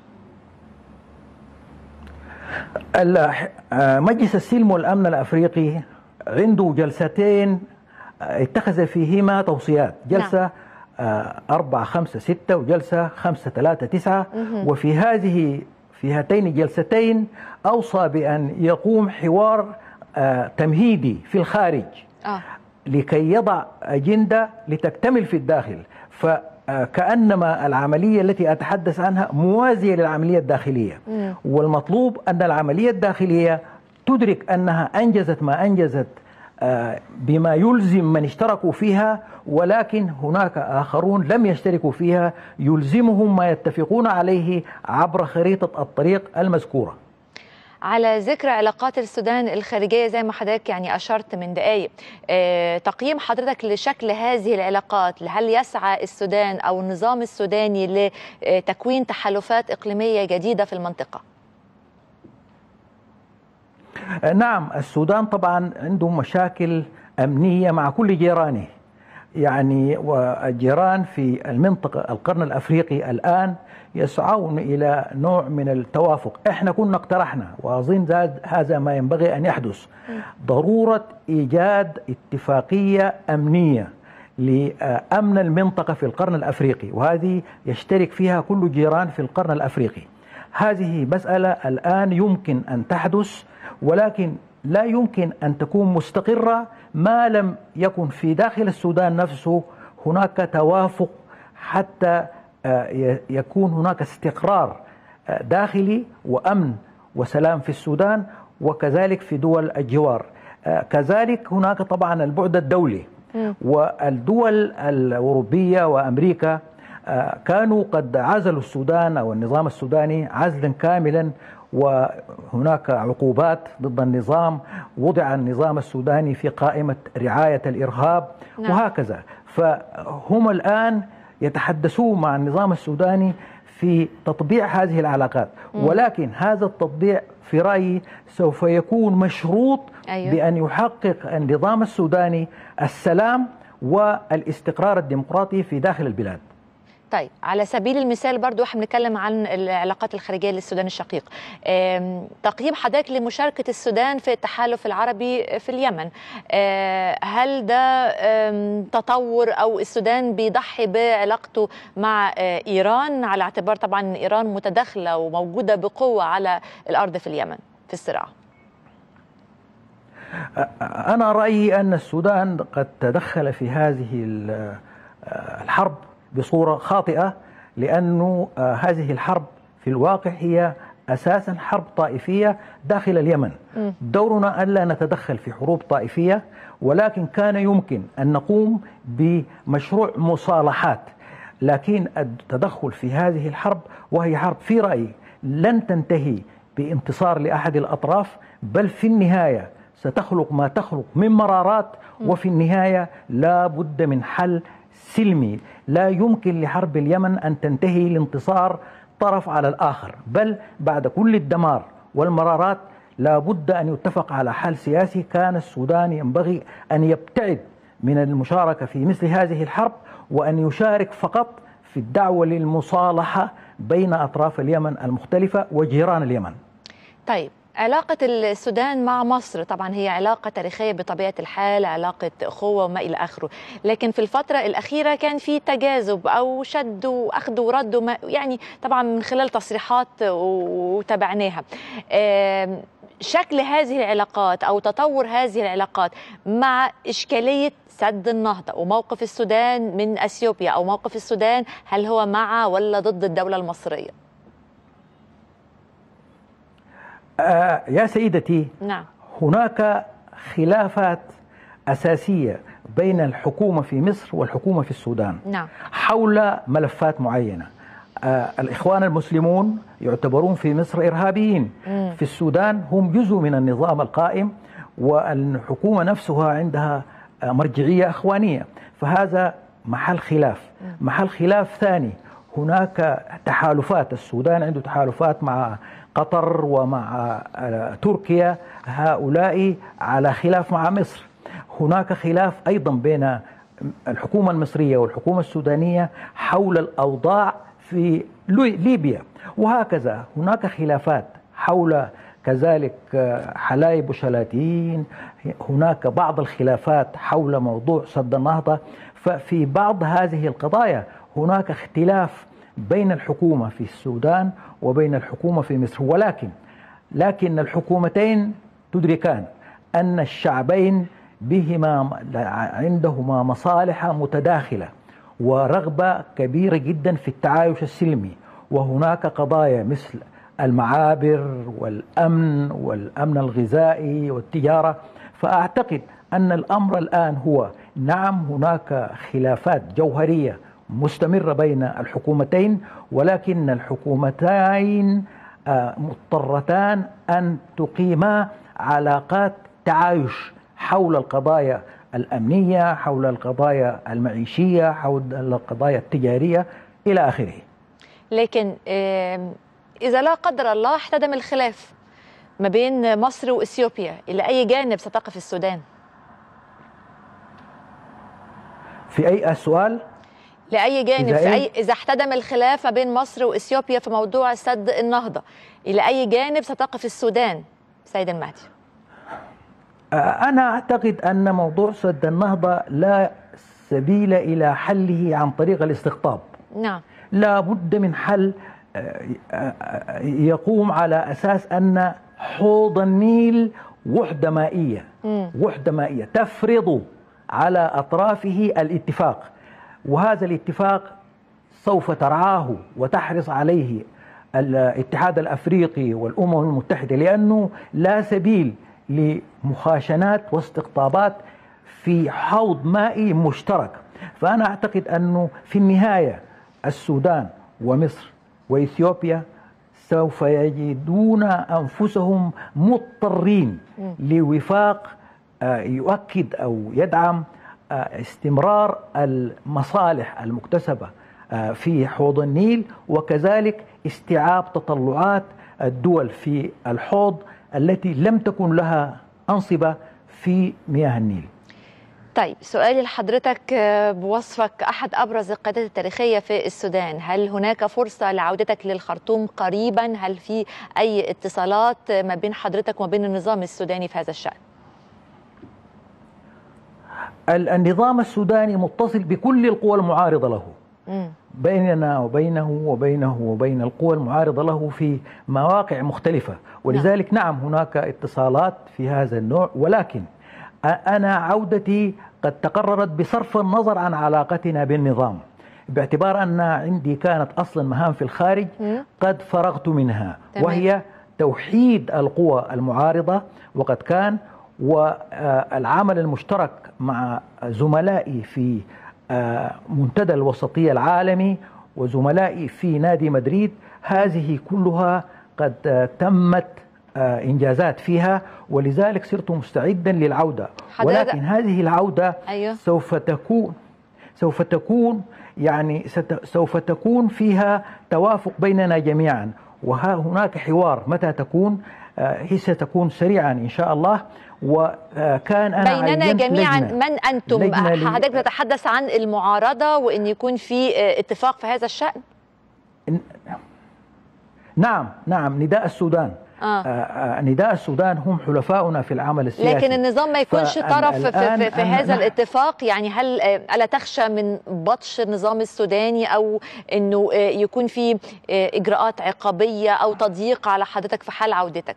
ال- آه، مجلس السلم والأمن الأفريقي عنده جلستين آه، اتخذ فيهما توصيات جلسة آه، أربعة خمسة ستة وجلسة خمسة ثلاثة تسعة مهم. وفي هذه في هاتين الجلستين أوصى بأن يقوم حوار آه، تمهيدي في الخارج آه. لكي يضع أجندة لتكتمل في الداخل فكأنما العملية التي أتحدث عنها موازية للعملية الداخلية مم. والمطلوب أن العملية الداخلية تدرك أنها أنجزت ما أنجزت آه، بما يلزم من اشتركوا فيها ولكن هناك آخرون لم يشتركوا فيها يلزمهم ما يتفقون عليه عبر خريطة الطريق المذكورة على ذكر علاقات السودان الخارجية زي ما حضرتك يعني أشرت من دقايق آه، تقييم حضرتك لشكل هذه العلاقات هل يسعى السودان أو النظام السوداني لتكوين تحالفات إقليمية جديدة في المنطقة نعم السودان طبعا عنده مشاكل أمنية مع كل جيرانه يعني والجيران في المنطقة القرن الأفريقي الآن يسعون إلى نوع من التوافق احنا كنا اقترحنا وأظن ذا- هذا ما ينبغي أن يحدث ضرورة إيجاد اتفاقية أمنية لأمن المنطقة في القرن الأفريقي وهذه يشترك فيها كل جيران في القرن الأفريقي هذه مسألة الآن يمكن أن تحدث ولكن لا يمكن أن تكون مستقرة ما لم يكن في داخل السودان نفسه هناك توافق حتى آه، ي- يكون هناك استقرار آه، داخلي وأمن وسلام في السودان وكذلك في دول الجوار آه، كذلك هناك طبعا البعد الدولي والدول الأوروبية وأمريكا آه، كانوا قد عزلوا السودان أو النظام السوداني عزلا كاملا وهناك عقوبات ضد النظام وضع النظام السوداني في قائمة رعاية الإرهاب نعم. وهكذا فهم الآن يتحدثون مع النظام السوداني في تطبيع هذه العلاقات مم. ولكن هذا التطبيع في رأيي سوف يكون مشروط أيوه. بأن يحقق النظام السوداني السلام والاستقرار الديمقراطي في داخل البلاد طيب على سبيل المثال برضو احنا بنتكلم عن العلاقات الخارجية للسودان الشقيق آم، تقييم حضرتك لمشاركة السودان في التحالف العربي في اليمن آه، هل ده آم، تطور أو السودان بيضحي بعلاقته مع آه، إيران على اعتبار طبعا إن إيران متداخلة وموجودة بقوة على الأرض في اليمن في الصراع أنا رأيي أن السودان قد تدخل في هذه ال- الحرب بصورة خاطئة لأن هذه الحرب في الواقع هي أساسا حرب طائفية داخل اليمن مم. دورنا ألا نتدخل في حروب طائفية ولكن كان يمكن أن نقوم بمشروع مصالحات لكن التدخل في هذه الحرب وهي حرب في رأيي لن تنتهي بانتصار لأحد الأطراف بل في النهاية ستخلق ما تخلق من مرارات وفي النهاية لا بد من حل سلمي لا يمكن لحرب اليمن أن تنتهي لانتصار طرف على الآخر بل بعد كل الدمار والمرارات لا بد أن يتفق على حل سياسي كان السودان ينبغي أن يبتعد من المشاركة في مثل هذه الحرب وأن يشارك فقط في الدعوة للمصالحة بين أطراف اليمن المختلفة وجيران اليمن طيب علاقة السودان مع مصر طبعا هي علاقة تاريخية بطبيعة الحال علاقة أخوة وما إلى آخره لكن في الفترة الأخيرة كان في تجاذب أو شد وأخذ ورد وما يعني طبعا من خلال تصريحات وتابعناها آم، شكل هذه العلاقات أو تطور هذه العلاقات مع إشكالية سد النهضة وموقف السودان من أثيوبيا أو موقف السودان هل هو مع ولا ضد الدولة المصرية آه يا سيدتي نعم هناك خلافات أساسية بين الحكومة في مصر والحكومة في السودان نعم حول ملفات معينة آه الإخوان المسلمون يعتبرون في مصر إرهابيين مم. في السودان هم جزء من النظام القائم والحكومة نفسها عندها آه، مرجعية أخوانية فهذا محل خلاف محل خلاف ثاني هناك تحالفات السودان عنده تحالفات مع قطر ومع آه، تركيا هؤلاء على خلاف مع مصر هناك خلاف أيضا بين الحكومة المصرية والحكومة السودانية حول الأوضاع في لي- ليبيا وهكذا هناك خلافات حول كذلك آه، حلايب وشلاتين هناك بعض الخلافات حول موضوع سد النهضة ففي بعض هذه القضايا هناك اختلاف بين الحكومة في السودان وبين الحكومة في مصر ولكن لكن الحكومتين تدركان أن الشعبين بهما عندهما مصالح متداخلة ورغبة كبيرة جدا في التعايش السلمي وهناك قضايا مثل المعابر والأمن والأمن الغذائي والتجارة فأعتقد أن الأمر الآن هو نعم هناك خلافات جوهرية مستمرة بين الحكومتين ولكن الحكومتين آه، مضطرتان أن تقيما علاقات تعايش حول القضايا الأمنية حول القضايا المعيشية حول القضايا التجارية إلى آخره لكن آم، إذا لا قدر الله احتدم الخلاف ما بين مصر وإثيوبيا إلى أي جانب ستقف السودان؟ في أي السؤال لأي جانب إذا في إيه؟ أي إذا احتدم الخلاف ما بين مصر وإثيوبيا في موضوع سد النهضة إلى أي جانب ستقف السودان سيد المهدي؟ آه، أنا أعتقد أن موضوع سد النهضة لا سبيل إلى حله عن طريق الاستقطاب نعم لا بد من حل آه، آه، يقوم على أساس أن حوض النيل وحدة مائية مم. وحدة مائية تفرض على أطرافه الاتفاق وهذا الاتفاق سوف ترعاه وتحرص عليه الاتحاد الافريقي والامم المتحده لانه لا سبيل لمخاشنات واستقطابات في حوض مائي مشترك فانا اعتقد انه في النهايه السودان ومصر واثيوبيا سوف يجدون انفسهم مضطرين لوفاق آه، يؤكد او يدعم آه، استمرار المصالح المكتسبه آه، في حوض النيل وكذلك استيعاب تطلعات الدول في الحوض التي لم تكن لها انصبه في مياه النيل. طيب سؤالي لحضرتك آه، بوصفك أحد أبرز القيادات التاريخية في السودان هل هناك فرصة لعودتك للخرطوم قريبا هل في أي اتصالات ما بين حضرتك وما بين النظام السوداني في هذا الشأن ال- النظام السوداني متصل بكل القوى المعارضه له. مم. بيننا وبينه وبينه وبين القوى المعارضة له في مواقع مختلفة ولذلك نعم هناك اتصالات في هذا النوع ولكن أ- أنا عودتي قد تقررت بصرف النظر عن علاقتنا بالنظام باعتبار أن عندي كانت أصلا مهام في الخارج مم. قد فرغت منها تمام. وهي توحيد القوى المعارضة وقد كان والعمل المشترك مع زملائي في آه، منتدى الوسطية العالمي وزملائي في نادي مدريد هذه كلها قد آه، تمت آه، إنجازات فيها ولذلك صرت مستعدا للعودة حضرتك- ولكن هذه العودة أيوه. سوف تكون سوف تكون يعني ست- سوف تكون فيها توافق بيننا جميعا وها هناك حوار متى تكون آه، هي ستكون سريعا ان شاء الله وكان انا بيننا عينت جميعا لجنة. من أنتم لجنة لي- حضرتك تتحدث عن المعارضة وأن يكون في آه، اتفاق في هذا الشأن نعم نعم نداء السودان آه. آه، نداء السودان هم حلفاؤنا في العمل السياسي لكن النظام ما يكونش فالآن- طرف في, في, في الآن هذا نحن- الاتفاق يعني هل آه، ألا تخشى من بطش النظام السوداني أو أنه آه، يكون في آه، إجراءات عقابية أو تضييق على حضرتك في حال عودتك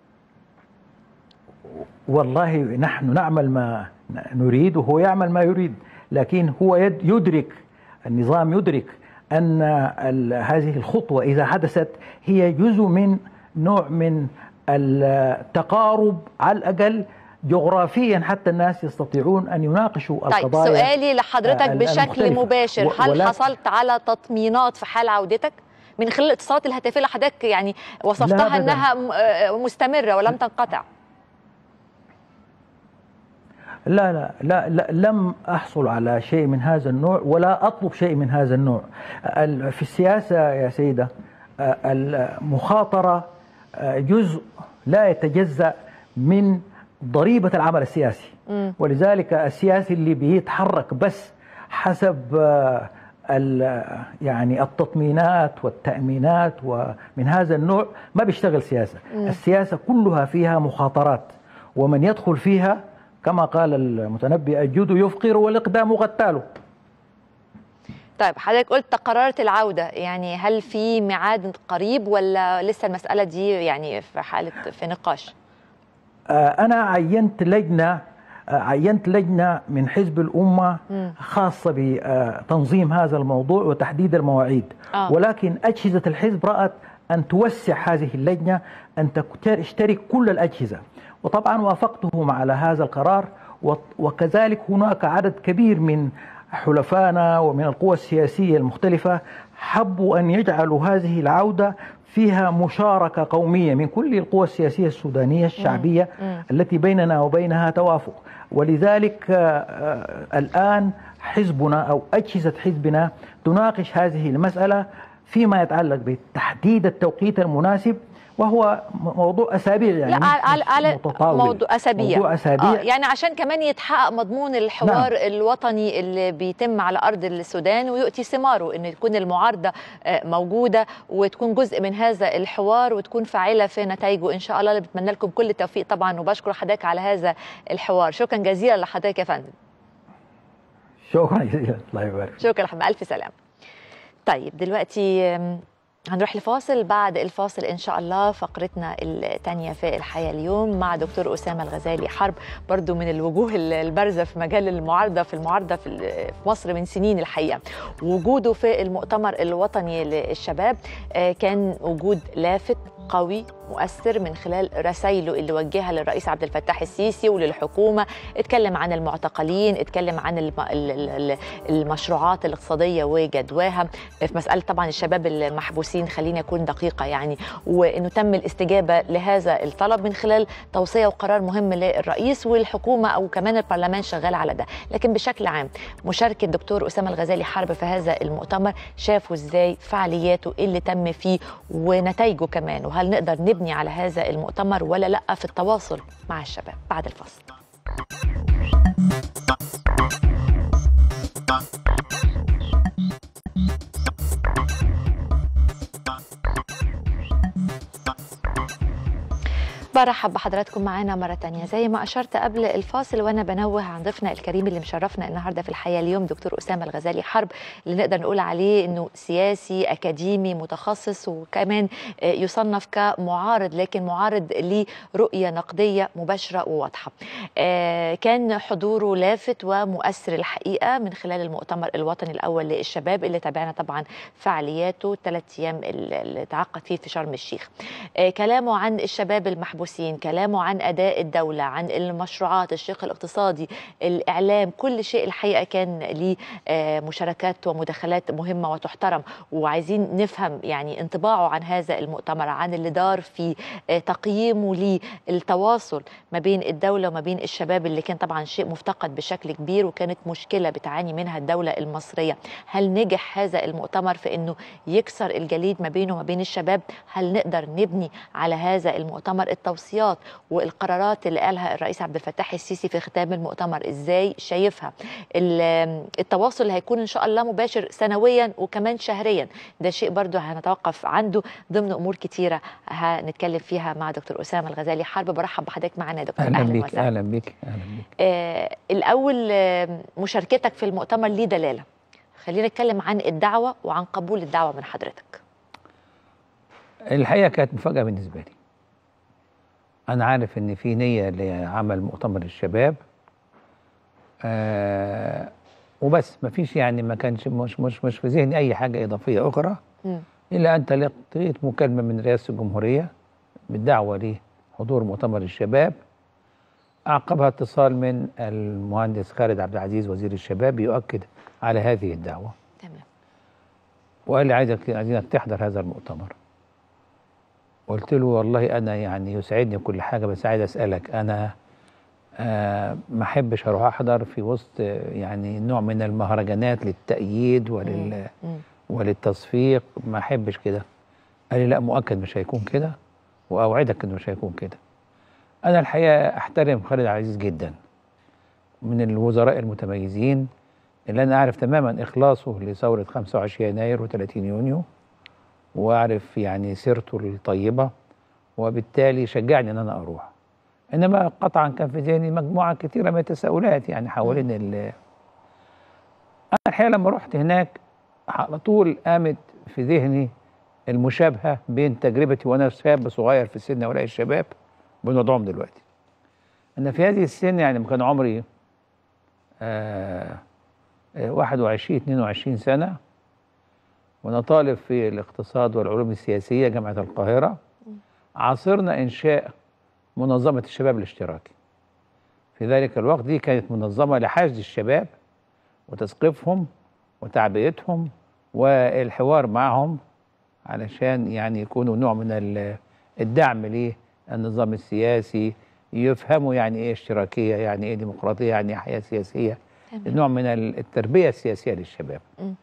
والله نحن نعمل ما نريد وهو يعمل ما يريد لكن هو يد- يدرك النظام يدرك أن ال- هذه الخطوة إذا حدثت هي جزء من نوع من التقارب على الأقل جغرافيا حتى الناس يستطيعون أن يناقشوا طيب القضايا سؤالي لحضرتك آه، بشكل المختلفة. مباشر و- هل ولكن- حصلت على تطمينات في حال عودتك من خلال الاتصالات الهاتفية اللي حضرتك يعني وصفتها أبداً. أنها م- آه، مستمرة ولم تنقطع لا لا لا, لا لم احصل على شيء من هذا النوع ولا اطلب شيء من هذا النوع ال- في السياسه يا سيده آه، المخاطره آه، جزء لا يتجزا من ضريبه العمل السياسي مم. ولذلك السياسي اللي بيتحرك بس حسب آه، ال- يعني التطمينات والتأمينات ومن هذا النوع ما بيشتغل سياسة مم. السياسة كلها فيها مخاطرات ومن يدخل فيها كما قال المتنبي الجود يفقر والإقدام قتاله طيب حضرتك قلت تقررت العودة يعني هل في ميعاد قريب ولا لسه المسألة دي يعني في حالة في نقاش آه، أنا عينت لجنة آه، عينت لجنة من حزب الأمة مم. خاصة بتنظيم هذا الموضوع وتحديد المواعيد آه. ولكن أجهزة الحزب رأت أن توسع هذه اللجنة أن تشترك كل الأجهزة وطبعا وافقتهم على هذا القرار و- وكذلك هناك عدد كبير من حلفائنا ومن القوى السياسية المختلفة حبوا أن يجعلوا هذه العودة فيها مشاركة قومية من كل القوى السياسية السودانية الشعبية مم. التي بيننا وبينها توافق ولذلك آه، آه، الآن حزبنا أو أجهزة حزبنا تناقش هذه المسألة فيما يتعلق بتحديد التوقيت المناسب وهو موضوع أسابيع يعني لا مش- على مش على متطاول. موضوع اسابيع موضوع أسابيع آه يعني عشان كمان يتحقق مضمون الحوار نعم. الوطني اللي بيتم على ارض السودان ويؤتي ثماره ان تكون المعارضه آه، موجوده وتكون جزء من هذا الحوار وتكون فاعله في نتائجه ان شاء الله اللي بتمنى لكم كل التوفيق طبعا وبشكر حضرتك على هذا الحوار شكرا جزيلا لحضرتك يا فندم شكرا جزيلا الله يبارك شكرا حمد الف سلامه طيب دلوقتي آم، هنروح لفاصل بعد الفاصل ان شاء الله فقرتنا الثانيه في الحياه اليوم مع دكتور اسامه الغزالي حرب برضو من الوجوه البارزه في مجال المعارضه في المعارضه في في مصر من سنين الحقيقه وجوده في المؤتمر الوطني للشباب آه، كان وجود لافت قوي مؤثر من خلال رسائله اللي وجهها للرئيس عبد الفتاح السيسي وللحكومه اتكلم عن المعتقلين اتكلم عن الم- ال- ال- ال- المشروعات الاقتصاديه وجدواها في مساله طبعا الشباب المحبوسين خليني اكون دقيقه يعني وانه تم الاستجابه لهذا الطلب من خلال توصيه وقرار مهم للرئيس والحكومه او كمان البرلمان شغال على ده لكن بشكل عام مشاركه الدكتور اسامه الغزالي حرب في هذا المؤتمر شافوا ازاي فعالياته إيه اللي تم فيه ونتائجه كمان وهل نقدر نبني على هذا المؤتمر ولا لا في التواصل مع الشباب بعد الفاصل برحب بحضراتكم معانا مرة تانية زي ما أشرت قبل الفاصل وأنا بنوه عن ضيفنا الكريم اللي مشرفنا النهاردة في الحياة اليوم دكتور أسامة الغزالي حرب اللي نقدر نقول عليه أنه سياسي أكاديمي متخصص وكمان آه، يصنف كمعارض لكن معارض لرؤية نقدية مباشرة وواضحة آه، كان حضوره لافت ومؤثر الحقيقة من خلال المؤتمر الوطني الأول للشباب اللي تابعنا طبعا فعالياته ثلاث أيام اللي تعقد فيه في شرم الشيخ آه، كلامه عن الشباب المحبوسين كلامه عن أداء الدولة عن المشروعات الشق الاقتصادي الإعلام كل شيء الحقيقة كان ليه آه، مشاركات ومداخلات مهمة وتحترم وعايزين نفهم يعني انطباعه عن هذا المؤتمر عن اللي دار فيه آه، تقييمه للتواصل ما بين الدولة وما بين الشباب اللي كان طبعا شيء مفتقد بشكل كبير وكانت مشكلة بتعاني منها الدولة المصرية هل نجح هذا المؤتمر في أنه يكسر الجليد ما بينه وما بين الشباب هل نقدر نبني على هذا المؤتمر التواصل التوصيات والقرارات اللي قالها الرئيس عبد الفتاح السيسي في ختام المؤتمر ازاي شايفها ال- التواصل اللي هيكون ان شاء الله مباشر سنويا وكمان شهريا ده شيء برضو هنتوقف عنده ضمن امور كتيره هنتكلم فيها مع دكتور اسامه الغزالي حرب برحب بحضرتك معانا يا دكتور اهلا بيك وسهلا اهلا بيك اهلا بيك آه الاول آه مشاركتك في المؤتمر ليه دلاله خلينا نتكلم عن الدعوه وعن قبول الدعوه من حضرتك الحقيقه كانت مفاجاه بالنسبه لي انا عارف ان في نيه لعمل مؤتمر الشباب آه وبس ما فيش يعني ما كانش مش مش مش في ذهني اي حاجه اضافيه اخرى مم. الا ان لقيت مكالمه من رئاسه الجمهوريه بالدعوه لحضور مؤتمر الشباب اعقبها اتصال من المهندس خالد عبد العزيز وزير الشباب يؤكد على هذه الدعوه تمام وقال لي عايزك عايزينك تحضر هذا المؤتمر قلت له والله انا يعني يسعدني كل حاجه بس عايز اسالك انا آه ما احبش اروح احضر في وسط آه، يعني نوع من المهرجانات للتأييد ولل مم. وللتصفيق ما احبش كده قال لي لا مؤكد مش هيكون كده واوعدك انه مش هيكون كده انا الحقيقه احترم خالد عزيز جدا من الوزراء المتميزين اللي انا اعرف تماما اخلاصه لثوره 25 يناير و30 يونيو واعرف يعني سيرته الطيبه وبالتالي شجعني ان انا اروح انما قطعا كان في ذهني مجموعه كثيره من التساؤلات يعني حوالين ال انا الحقيقه لما رحت هناك على طول قامت في ذهني المشابهه بين تجربتي وانا شاب صغير في سن هؤلاء الشباب وبين وضعهم دلوقتي. انا في هذه السن يعني لما كان عمري آه آه، 21 22 سنه وانا طالب في الاقتصاد والعلوم السياسيه جامعه القاهره عاصرنا انشاء منظمه الشباب الاشتراكي. في ذلك الوقت دي كانت منظمه لحشد الشباب وتثقيفهم وتعبئتهم والحوار معهم علشان يعني يكونوا نوع من ال- الدعم للنظام السياسي يفهموا يعني ايه اشتراكيه يعني ايه ديمقراطيه يعني ايه حياه سياسيه تمام. نوع من ال- التربيه السياسيه للشباب مم.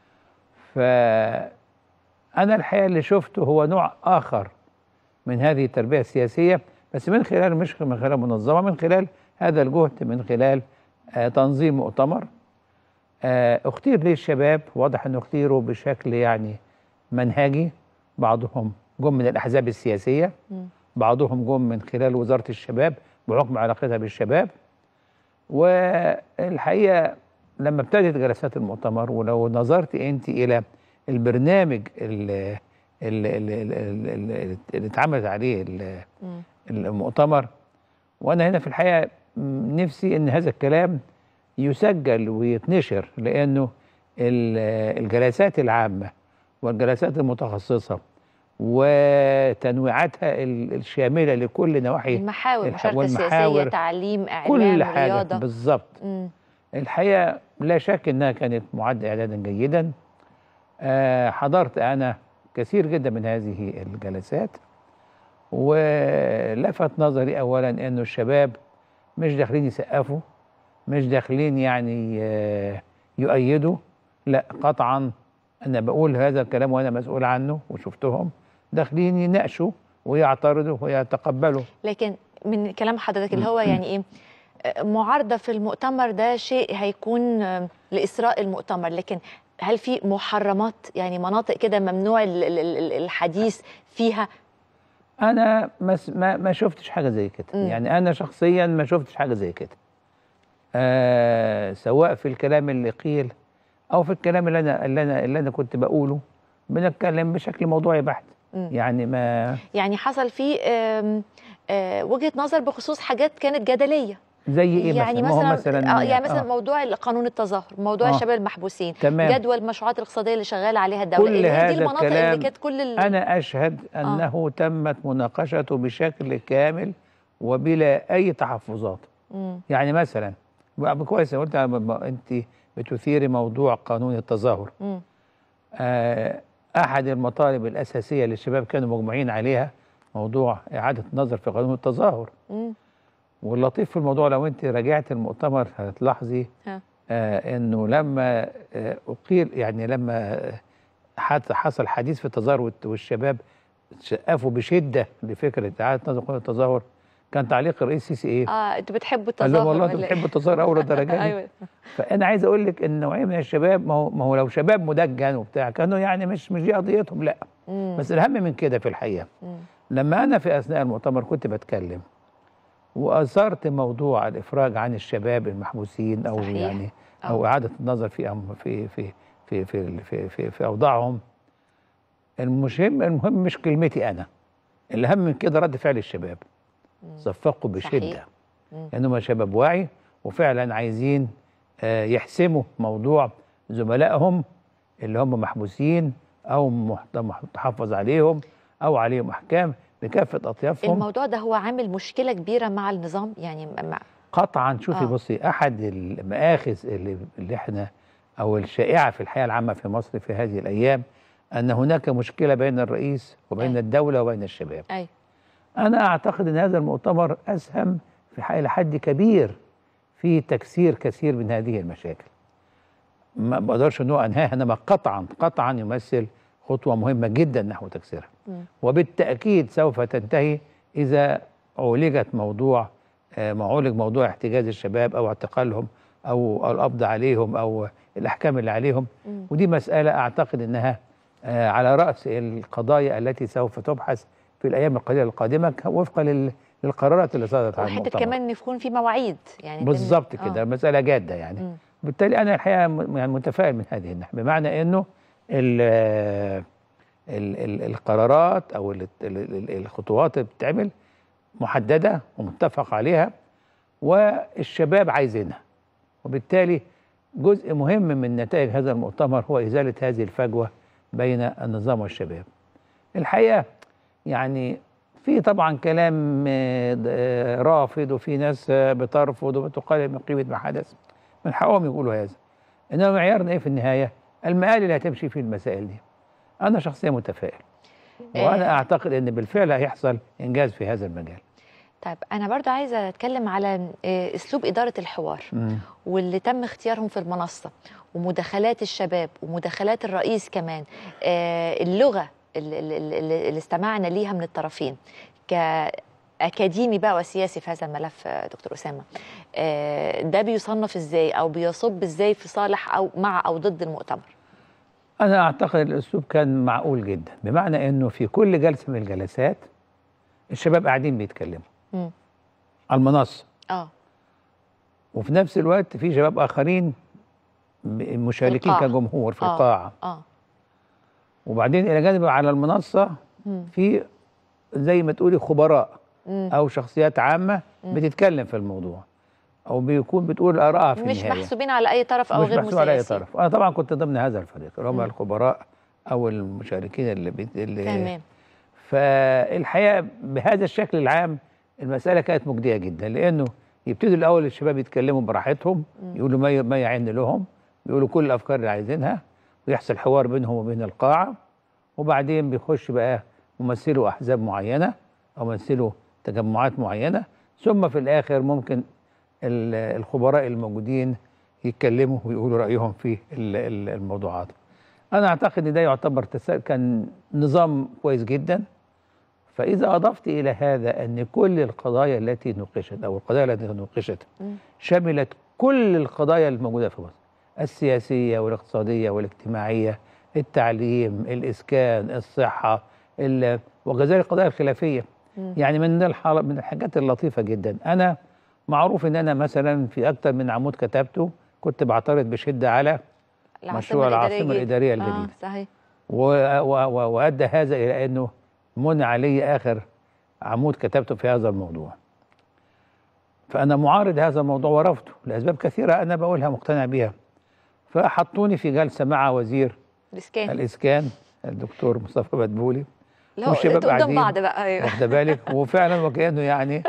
فانا الحقيقه اللي شفته هو نوع اخر من هذه التربيه السياسيه بس من خلال مش من خلال منظمه من خلال هذا الجهد من خلال آه تنظيم مؤتمر آه اختير ليه الشباب واضح انه اختيروا بشكل يعني منهجي بعضهم جم من الاحزاب السياسيه مم. بعضهم جم من خلال وزاره الشباب بحكم علاقتها بالشباب والحقيقه لما ابتدت جلسات المؤتمر ولو نظرت انت الى البرنامج اللي, اللي, اللي, اللي اتعملت عليه ال- مم. المؤتمر وانا هنا في الحقيقه م- نفسي ان هذا الكلام يسجل ويتنشر لانه ال- الجلسات العامه والجلسات المتخصصه وتنويعاتها ال- الشامله لكل نواحي المحاور الح- مشاركه سياسيه والمحاور، تعليم اعلام كل حاجه رياضه بالظبط مم. الحقيقه لا شك انها كانت معده اعدادا جيدا آه، حضرت انا كثير جدا من هذه الجلسات ولفت نظري اولا انه الشباب مش داخلين يسقفوا مش داخلين يعني آه، يؤيدوا لا قطعا انا بقول هذا الكلام وانا مسؤول عنه وشفتهم داخلين يناقشوا ويعترضوا ويتقبلوا لكن من كلام حضرتك اللي هو يعني ايه آه، معارضه في المؤتمر ده شيء هيكون آه، لاسراء المؤتمر لكن هل في محرمات يعني مناطق كده ممنوع ال- ال- ال- الحديث فيها انا ما س- ما, ما شفتش حاجه زي كده مم. يعني انا شخصيا ما شفتش حاجه زي كده آه سواء في الكلام اللي قيل او في الكلام اللي انا اللي انا اللي انا كنت بقوله بنتكلم بشكل موضوعي بحت مم. يعني ما يعني حصل فيه آم، آه، وجهه نظر بخصوص حاجات كانت جدليه زي ايه يعني مثلا ما هو مثلا, مثلا آه يعني مثلا آه. موضوع قانون التظاهر موضوع آه. الشباب المحبوسين تمام. جدول المشروعات الاقتصاديه اللي شغاله عليها الدوله كل اللي هي هذا دي المناطق الكلام اللي كانت كل ال... انا اشهد انه تمت مناقشته بشكل كامل وبلا اي تحفظات مم. يعني مثلا بقى كويس قلت انت بتثيري موضوع قانون التظاهر مم. آه، احد المطالب الاساسيه اللي الشباب كانوا مجمعين عليها موضوع اعاده النظر في قانون التظاهر مم. واللطيف في الموضوع لو انت راجعت المؤتمر هتلاحظي ها. آه انه لما آه اقيل يعني لما آه، حت- حصل حديث في التظاهر والت- والشباب سقفوا بشده لفكره اعاده نظر قانون التظاهر كان تعليق الرئيس السيسي ايه؟ اه انتوا بتحبوا قال التظاهر لهم والله انتوا ولا إيه؟ بتحبوا التظاهر اول درجه دي ايوه فانا عايز اقول لك ان نوعيه من الشباب ما هو ما هو لو شباب مدجن وبتاع كانوا يعني مش مش دي قضيتهم لا مم. بس الاهم من كده في الحقيقه مم. لما انا في اثناء المؤتمر كنت بتكلم واثرت موضوع الافراج عن الشباب المحبوسين او صحيح. يعني او آه. اعاده النظر في أم- في في في في في, في, في اوضاعهم المهم المهم مش كلمتي انا الاهم من كده رد فعل الشباب صفقوا بشده صحيح. مم. لانهم شباب واعي وفعلا عايزين آه، يحسموا موضوع زملائهم اللي هم محبوسين او محت- متحفظ عليهم او عليهم احكام بكافه اطيافهم الموضوع ده هو عامل مشكله كبيره مع النظام يعني مع قطعا شوفي آه. بصي احد المآخذ اللي, اللي احنا او الشائعه في الحياه العامه في مصر في هذه الايام ان هناك مشكله بين الرئيس وبين أي. الدوله وبين الشباب اي انا اعتقد ان هذا المؤتمر اسهم في ح- الى حد كبير في تكسير كثير من هذه المشاكل ما بقدرش ان هو انهاها انما قطعا قطعا يمثل خطوه مهمه جدا نحو تكسيرها مم. وبالتاكيد سوف تنتهي اذا عولجت موضوع آه، ما عولج موضوع احتجاز الشباب او اعتقالهم او القبض عليهم او الاحكام اللي عليهم مم. ودي مساله اعتقد انها آه، على راس القضايا التي سوف تبحث في الايام القليله القادمه ك- وفقا لل- للقرارات اللي صدرت على وحته المؤتمر كمان ان يكون في مواعيد يعني بالظبط بين- كده آه. مساله جاده يعني مم. بالتالي انا الحقيقه م- يعني متفائل من هذه الناحيه بمعنى انه ال ال ال القرارات او ال ال ال الخطوات اللي بتتعمل محدده ومتفق عليها والشباب عايزينها وبالتالي جزء مهم من نتائج هذا المؤتمر هو ازاله هذه الفجوه بين النظام والشباب. الحقيقه يعني في طبعا كلام آه، د- آه، رافض وفي ناس آه، بترفض وبتقلل من قيمه ما حدث من حقهم يقولوا هذا انما معيارنا ايه في النهايه؟ المآل اللي هتمشي فيه المسائل دي. انا شخصيا متفائل وانا آه. اعتقد ان بالفعل هيحصل انجاز في هذا المجال. طيب انا برضو عايزه اتكلم على آه، اسلوب اداره الحوار مم. واللي تم اختيارهم في المنصه ومداخلات الشباب ومداخلات الرئيس كمان آه، اللغه اللي, اللي, اللي استمعنا ليها من الطرفين كاكاديمي بقى وسياسي في هذا الملف آه، دكتور اسامه آه، ده بيصنف ازاي او بيصب ازاي في صالح او مع او ضد المؤتمر أنا أعتقد الأسلوب كان معقول جدا بمعنى أنه في كل جلسة من الجلسات الشباب قاعدين بيتكلموا مم. على المنصة اه وفي نفس الوقت في شباب آخرين ب- مشاركين القاعة. كجمهور في آه. القاعة اه وبعدين إلى جانب على المنصة مم. في زي ما تقولي خبراء مم. أو شخصيات عامة مم. بتتكلم في الموضوع أو بيكون بتقول آرائها في مش النهاية محسوبين على اي طرف او مش غير محسوب على أي مسيسي طرف أنا طبعا كنت ضمن هذا الفريق اللي هم مم. الخبراء أو المشاركين اللي, بيت... اللي تمام فالحقيقه بهذا الشكل العام المساله كانت مجديه جدا لانه يبتدوا الاول الشباب يتكلموا براحتهم مم. يقولوا ما ي- ما يعن لهم بيقولوا كل الافكار اللي عايزينها ويحصل حوار بينهم وبين القاعه وبعدين بيخش بقى ممثلوا احزاب معينه او ممثلوا تجمعات معينه ثم في الاخر ممكن ال- الخبراء الموجودين يتكلموا ويقولوا رايهم في ال- ال- الموضوعات. انا اعتقد ان ده يعتبر تسا... كان نظام كويس جدا فاذا اضفت الى هذا ان كل القضايا التي نوقشت او القضايا التي نوقشت مم. شملت كل القضايا الموجوده في مصر السياسيه والاقتصاديه والاجتماعيه التعليم الاسكان الصحه ال... وكذلك القضايا الخلافيه مم. يعني من الحال... من الحاجات اللطيفه جدا انا معروف ان انا مثلا في اكثر من عمود كتبته كنت بعترض بشده على مشروع العاصمه الاداريه الجديده اه صحيح و... و... و... وادى هذا الى انه منع لي اخر عمود كتبته في هذا الموضوع. فانا معارض هذا الموضوع ورفضه لاسباب كثيره انا بقولها مقتنع بها. فحطوني في جلسه مع وزير الاسكان الاسكان الدكتور مصطفى مدبولي لا والشباب انتوا قدام قاعدين بعض بقى ايوه واخده بالك وفعلا وكانه يعني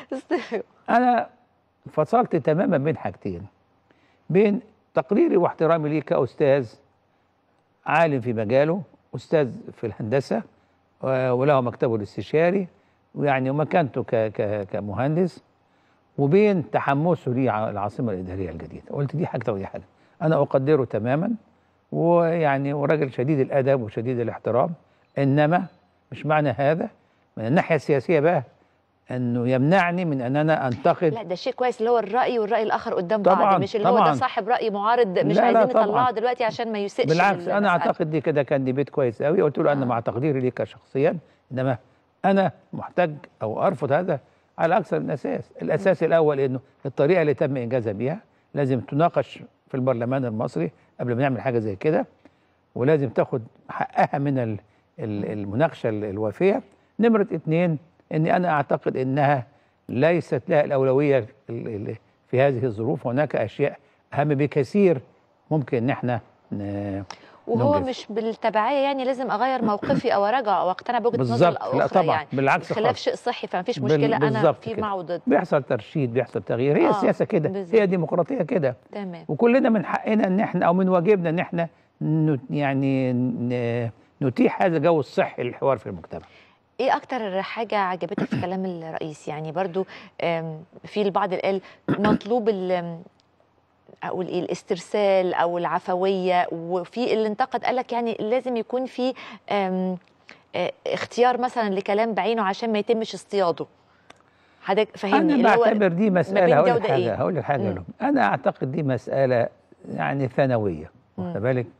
انا فصلت تماما بين حاجتين بين تقديري واحترامي ليه كاستاذ عالم في مجاله استاذ في الهندسه و- وله مكتبه الاستشاري ويعني ومكانته ك- ك- كمهندس وبين تحمسه لي على العاصمه الاداريه الجديده قلت دي حاجه ودي حاجه انا اقدره تماما ويعني وراجل شديد الادب وشديد الاحترام انما مش معنى هذا من الناحيه السياسيه بقى انه يمنعني من ان انا انتقد لا ده شيء كويس اللي هو الراي والراي الاخر قدام طبعاً، بعض مش اللي هو ده طبعاً. صاحب راي معارض مش لا، لا، عايزين طبعاً. نطلعه دلوقتي عشان ما يسئش بالعكس انا المسألة. اعتقد دي كده كان ديبيت كويس قوي قلت له انا مع تقديري ليك شخصيا انما انا محتاج او ارفض هذا على اكثر من اساس الاساس الاول انه الطريقه اللي تم انجازها بيها لازم تناقش في البرلمان المصري قبل ما نعمل حاجه زي كده ولازم تاخد حقها من ال- ال- المناقشه ال- الوافيه نمره اتنين اني انا اعتقد انها ليست لها الاولويه ال- ال- في هذه الظروف هناك اشياء اهم بكثير ممكن ان احنا ن- وهو ننجز. مش بالتبعيه يعني لازم اغير موقفي او اراجع او اقتنع بوجهه نظر بالظبط. لا اخرى طبعاً. يعني بالعكس الخلاف خالص. شيء صحي فما فيش بال- مشكله انا بالظبط في كده. مع وضد بيحصل ترشيد بيحصل تغيير هي آه، السياسه كده بالظبط. هي ديمقراطيه كده تمام وكلنا من حقنا ان احنا او من واجبنا ان احنا نت- يعني ن- نتيح هذا الجو الصحي للحوار في المجتمع ايه اكتر حاجه عجبتك في كلام الرئيس يعني برضو آم، في البعض اللي قال مطلوب ال- اقول ايه الاسترسال او العفويه وفي اللي انتقد قال لك يعني لازم يكون في آم، آه، اختيار مثلا لكلام بعينه عشان ما يتمش اصطياده حضرتك فهمني انا اللي هو بعتبر دي ما مساله بين هقول ده لك وده حاجه ايه هقول لك حاجه مم. لهم انا اعتقد دي مساله يعني ثانويه واخد مم. بالك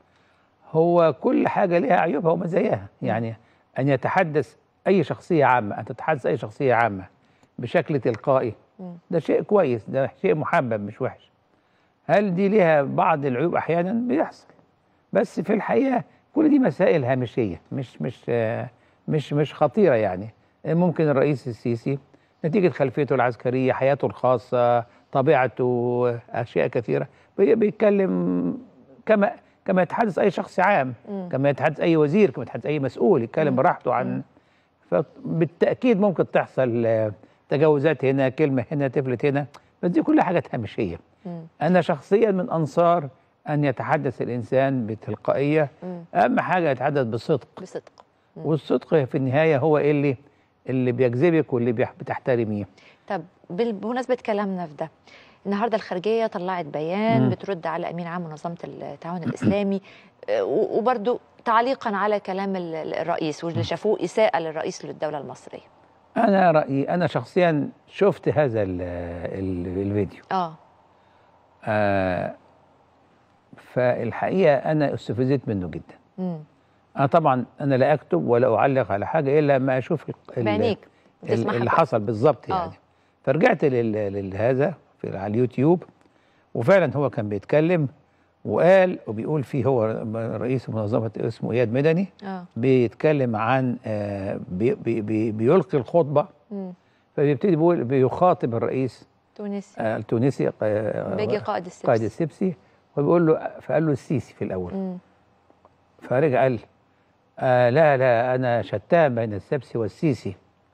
هو كل حاجه لها عيوبها ومزاياها يعني ان يتحدث اي شخصيه عامه ان تتحدث اي شخصيه عامه بشكل تلقائي مم. ده شيء كويس ده شيء محبب مش وحش هل دي ليها بعض العيوب احيانا بيحصل بس في الحقيقه كل دي مسائل هامشيه مش مش آه، مش مش خطيره يعني ممكن الرئيس السيسي نتيجه خلفيته العسكريه حياته الخاصه طبيعته اشياء كثيره بي- بيتكلم كما كما يتحدث اي شخص عام مم. كما يتحدث اي وزير كما يتحدث اي مسؤول يتكلم براحته عن فبالتاكيد ممكن تحصل آه، تجاوزات هنا كلمه هنا تفلت هنا بس دي كلها حاجات هامشيه مم. انا شخصيا من انصار ان يتحدث الانسان بتلقائيه مم. اهم حاجه يتحدث بصدق بصدق مم. والصدق في النهايه هو اللي اللي بيجذبك واللي بيح- بتحترميه طب بال- بمناسبة كلامنا في ده النهارده الخارجية طلعت بيان مم. بترد على أمين عام منظمة التعاون الإسلامي آه، و- وبرضو تعليقا على كلام ال- ال- الرئيس واللي شافوه إساءة للرئيس للدولة المصرية انا رايي انا شخصيا شفت هذا ال ال الفيديو اه آه فالحقيقه انا استفزت منه جدا مم. انا طبعا انا لا اكتب ولا اعلق على حاجه الا ما اشوف ال- ال- بعينيك ال- بتسمعها اللي بقى. حصل بالظبط آه. يعني فرجعت لل- لهذا في على اليوتيوب وفعلا هو كان بيتكلم وقال وبيقول فيه هو رئيس منظمه اسمه اياد مدني اه بيتكلم عن آه، بي بي بي بيلقي الخطبه مم. فبيبتدي بيقول بيخاطب الرئيس تونسي آه، التونسي آه، بيجي قائد السبسي قائد السبسي وبيقول له فقال له السيسي في الاول مم. فرجع قال آه لا لا انا شتان بين السبسي والسيسي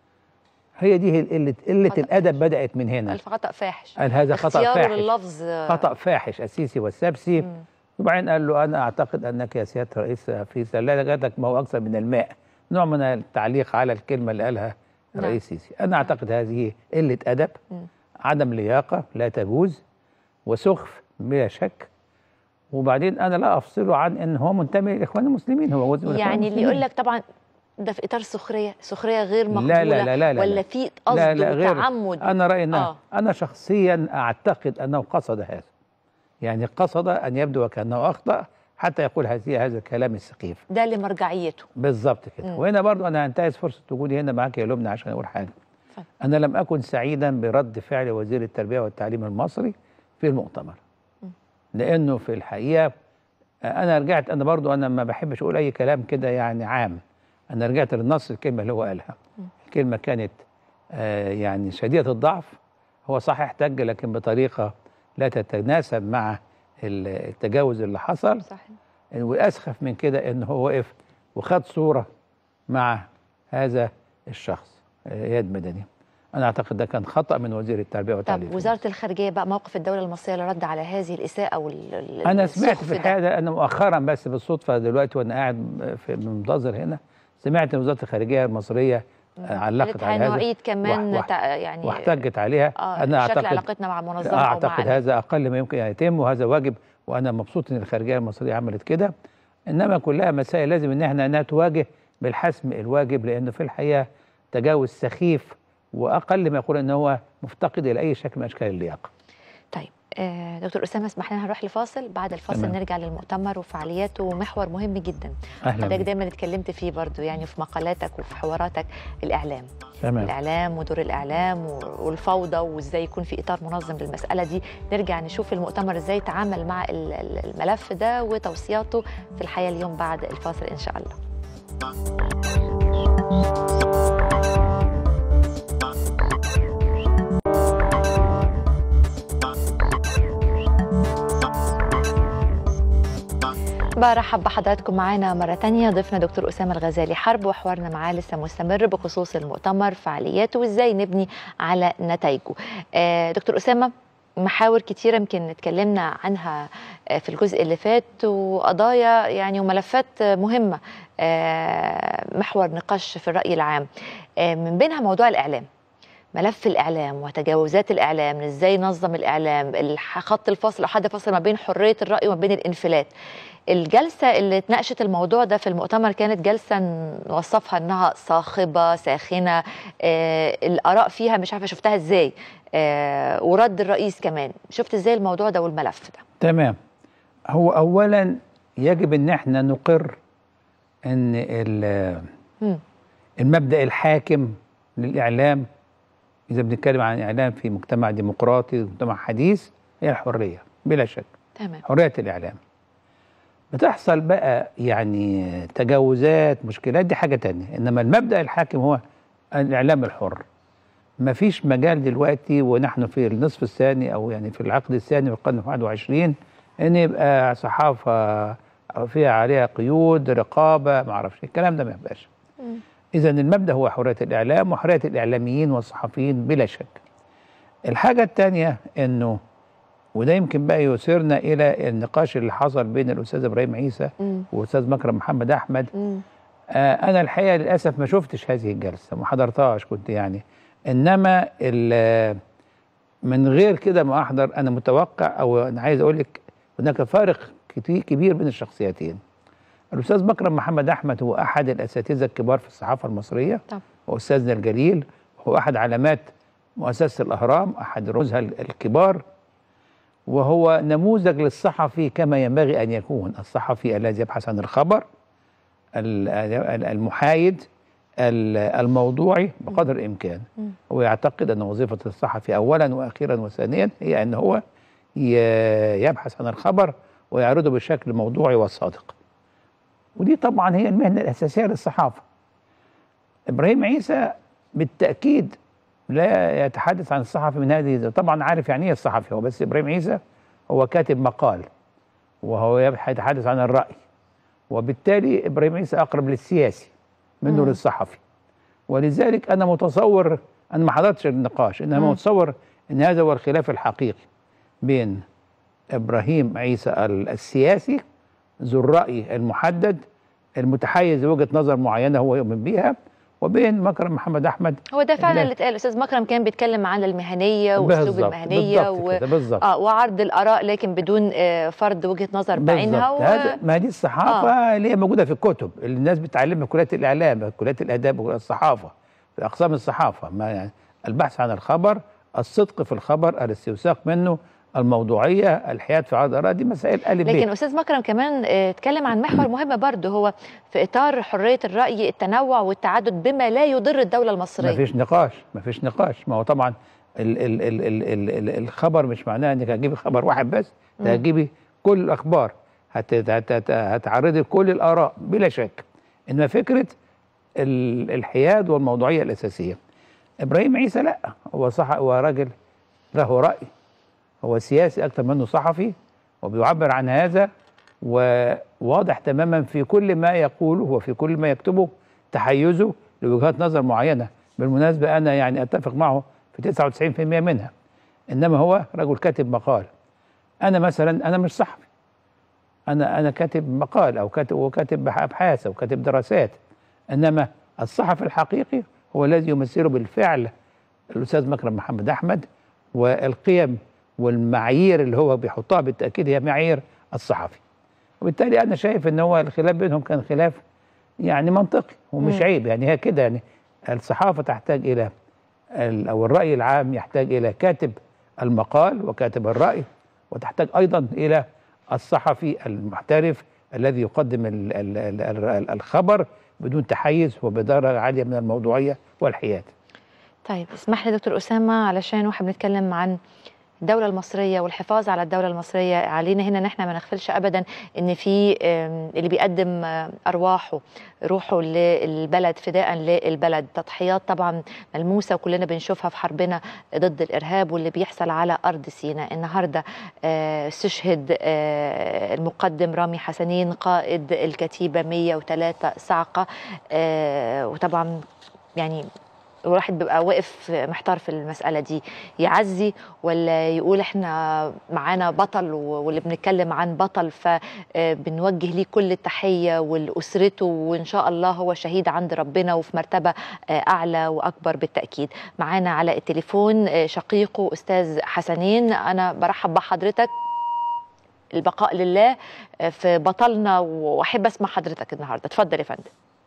هي دي قله قله خطأ الادب بدات من هنا ألف خطأ فاحش قال هذا خطا اختياره فاحش لللفظ آه، خطا فاحش السيسي والسبسي مم. وبعدين قال له انا اعتقد انك يا سياده الرئيس في ثلاجتك ما هو اكثر من الماء نوع من التعليق على الكلمه اللي قالها نعم. الرئيس السيسي انا اعتقد هذه قله ادب مم. عدم لياقه لا تجوز وسخف بلا شك وبعدين انا لا افصله عن ان هو منتمي للاخوان المسلمين هو جزء من الإخوان يعني اللي المسلمين. يقول لك طبعا ده في إطار سخرية سخرية غير لا مقبولة لا لا لا لا ولا لا. في قصد لا لا غير وتعمد انا رايي انها آه. انا شخصيا اعتقد انه قصد هذا يعني قصد ان يبدو وكانه اخطا حتى يقول هذه هذا الكلام السخيف ده لمرجعيته بالظبط كده مم. وهنا برضو انا هنتهز فرصه وجودي هنا معاك يا لبنى عشان اقول حاجه اتفضل. انا لم اكن سعيدا برد فعل وزير التربيه والتعليم المصري في المؤتمر مم. لانه في الحقيقه انا رجعت انا برضو انا ما بحبش اقول اي كلام كده يعني عام انا رجعت للنص الكلمه اللي هو قالها مم. الكلمه كانت آه يعني شديده الضعف هو صح احتج لكن بطريقه لا تتناسب مع ال- التجاوز اللي حصل صحيح واسخف من كده ان هو وقف وخد صوره مع هذا الشخص آه، اياد مدني انا اعتقد ده كان خطا من وزير التربيه والتعليم طب وزارة الخارجية بقى موقف الدولة المصرية للرد على هذه الإساءة وال ال- انا سمعت السخف في ده. الحقيقه ده انا مؤخرا بس بالصدفه دلوقتي وانا قاعد في منتظر هنا سمعت ان وزاره الخارجيه المصريه آه، علقت قالت على هذا هنعيد كمان وح- تع- يعني واحتجت عليها آه انا شكل اعتقد علاقتنا مع المنظمة أو مع اعتقد ال- هذا اقل ما يمكن ان يتم وهذا واجب وانا مبسوط ان الخارجيه المصريه عملت كده انما كلها مسائل لازم ان احنا انها تواجه بالحسم الواجب لانه في الحقيقه تجاوز سخيف واقل ما يقول ان هو مفتقد الى اي شكل من اشكال اللياقه. طيب آه، دكتور اسامه اسمح لنا هنروح لفاصل بعد الفاصل تمام. نرجع للمؤتمر وفعالياته ومحور مهم جدا اهلا حضرتك بك. دايما اتكلمت فيه برضو يعني في مقالاتك وفي حواراتك الاعلام تمام الاعلام ودور الاعلام و- والفوضى وازاي يكون في اطار منظم للمساله دي نرجع نشوف المؤتمر ازاي تعامل مع ال- ال- الملف ده وتوصياته في الحياه اليوم بعد الفاصل ان شاء الله برحب بحضراتكم معانا مرة تانية ضيفنا دكتور أسامة الغزالي حرب وحوارنا معاه لسه مستمر بخصوص المؤتمر فعالياته وإزاي نبني على نتائجه آه، دكتور أسامة محاور كتيرة يمكن اتكلمنا عنها آه، في الجزء اللي فات وقضايا يعني وملفات آه، مهمة آه، محور نقاش في الرأي العام آه، من بينها موضوع الإعلام ملف الإعلام وتجاوزات الإعلام إزاي نظم الإعلام الح- خط الفاصل أو حد فاصل ما بين حرية الرأي وما بين الانفلات الجلسة اللي اتناقشت الموضوع ده في المؤتمر كانت جلسة نوصفها انها صاخبة ساخنة آه الآراء فيها مش عارفة شفتها ازاي آه ورد الرئيس كمان شفت ازاي الموضوع ده والملف ده تمام هو اولا يجب ان احنا نقر ان ال- مم. المبدا الحاكم للاعلام اذا بنتكلم عن اعلام في مجتمع ديمقراطي مجتمع حديث هي الحريه بلا شك تمام حريه الاعلام بتحصل بقى يعني تجاوزات مشكلات دي حاجه تانية انما المبدا الحاكم هو الاعلام الحر ما فيش مجال دلوقتي ونحن في النصف الثاني او يعني في العقد الثاني في القرن 21 ان يبقى صحافه فيها عليها قيود رقابه ما اعرفش الكلام ده ما يبقاش مم. اذا المبدا هو حريه الاعلام وحريه الاعلاميين والصحفيين بلا شك الحاجه الثانيه انه وده يمكن بقى يثيرنا الى النقاش اللي حصل بين الاستاذ ابراهيم عيسى مم. والاستاذ مكرم محمد احمد مم. آه انا الحقيقه للاسف ما شفتش هذه الجلسه ما حضرتهاش كنت يعني انما ال- من غير كده ما احضر انا متوقع او انا عايز اقول لك هناك فارق كتير كبير بين الشخصيتين الاستاذ مكرم محمد احمد هو احد الاساتذه الكبار في الصحافه المصريه طب. واستاذنا الجليل هو احد علامات مؤسسه الاهرام احد رموزها الكبار وهو نموذج للصحفي كما ينبغي ان يكون الصحفي الذي يبحث عن الخبر ال- ال- المحايد ال- الموضوعي بقدر الامكان مم. هو يعتقد ان وظيفه الصحفي اولا واخيرا وثانيا هي ان هو ي- يبحث عن الخبر ويعرضه بشكل موضوعي وصادق ودي طبعا هي المهنه الاساسيه للصحافه ابراهيم عيسى بالتاكيد لا يتحدث عن الصحفي من هذه طبعا عارف يعني ايه الصحفي هو بس ابراهيم عيسى هو كاتب مقال وهو يتحدث عن الراي وبالتالي ابراهيم عيسى اقرب للسياسي منه مم. للصحفي ولذلك انا متصور انا ما حضرتش النقاش انما مم. متصور ان هذا هو الخلاف الحقيقي بين ابراهيم عيسى ال- السياسي ذو الراي المحدد المتحيز لوجهه نظر معينه هو يؤمن بيها وبين مكرم محمد احمد هو ده فعلا لا. اللي اتقال الاستاذ مكرم كان بيتكلم عن المهنيه واسلوب بالظبط، المهنيه بالظبط كده، بالظبط. اه وعرض الاراء لكن بدون آه فرض وجهه نظر بعينها بالظبط و... هذا ما دي الصحافه آه. اللي هي موجوده في الكتب اللي الناس بتعلمها في كليات الاعلام كليات الاداب وكليات الصحافه في اقسام الصحافه ما يعني البحث عن الخبر الصدق في الخبر الاستوثاق منه الموضوعيه الحياد في عرض الاراء دي مسائل الف لكن ب استاذ مكرم كمان آه، اتكلم عن محور مهم برضه هو في اطار حريه الراي التنوع والتعدد بما لا يضر الدوله ما المصريه فيش نقاش ما فيش نقاش ما هو طبعا ال ال ال ال ال ال الخبر مش معناه انك هتجيبي خبر واحد بس مم. ده هتجيبي كل الاخبار هت هت هت هتعرضي كل الاراء بلا شك انما فكره ال- الحياد والموضوعيه الاساسيه ابراهيم عيسى لا هو صح هو راجل له راي هو سياسي اكثر منه صحفي وبيعبر عن هذا وواضح تماما في كل ما يقوله وفي كل ما يكتبه تحيزه لوجهات نظر معينه بالمناسبه انا يعني اتفق معه في 99% منها انما هو رجل كاتب مقال انا مثلا انا مش صحفي انا انا كاتب مقال او كاتب وكاتب ابحاث او كاتب دراسات انما الصحفي الحقيقي هو الذي يمثله بالفعل الاستاذ مكرم محمد احمد والقيم والمعايير اللي هو بيحطها بالتاكيد هي معايير الصحفي وبالتالي انا شايف ان هو الخلاف بينهم كان خلاف يعني منطقي ومش مم. عيب يعني هي كده يعني الصحافه تحتاج الى ال- او الراي العام يحتاج الى كاتب المقال وكاتب الراي وتحتاج ايضا الى الصحفي المحترف الذي يقدم ال ال ال ال الخبر بدون تحيز وبدرجه عاليه من الموضوعيه والحياد طيب اسمح لي دكتور أسامة علشان واحنا بنتكلم عن الدولة المصرية والحفاظ على الدولة المصرية علينا هنا ان احنا ما نغفلش ابدا ان في آم، اللي بيقدم آه، ارواحه روحه للبلد فداء للبلد تضحيات طبعا ملموسة وكلنا بنشوفها في حربنا ضد الارهاب واللي بيحصل على ارض سيناء النهارده آه، استشهد آه، المقدم رامي حسنين قائد الكتيبة 103 صعقة آه، وطبعا يعني الواحد بيبقى واقف محتار في المسألة دي يعزي ولا يقول احنا معانا بطل و- واللي بنتكلم عن بطل فبنوجه ليه كل التحية ولأسرته وإن شاء الله هو شهيد عند ربنا وفي مرتبة آه، أعلى وأكبر بالتأكيد معانا على التليفون آه، شقيقه أستاذ حسنين أنا برحب بحضرتك البقاء لله آه، في بطلنا وأحب أسمع حضرتك النهاردة اتفضل يا فندم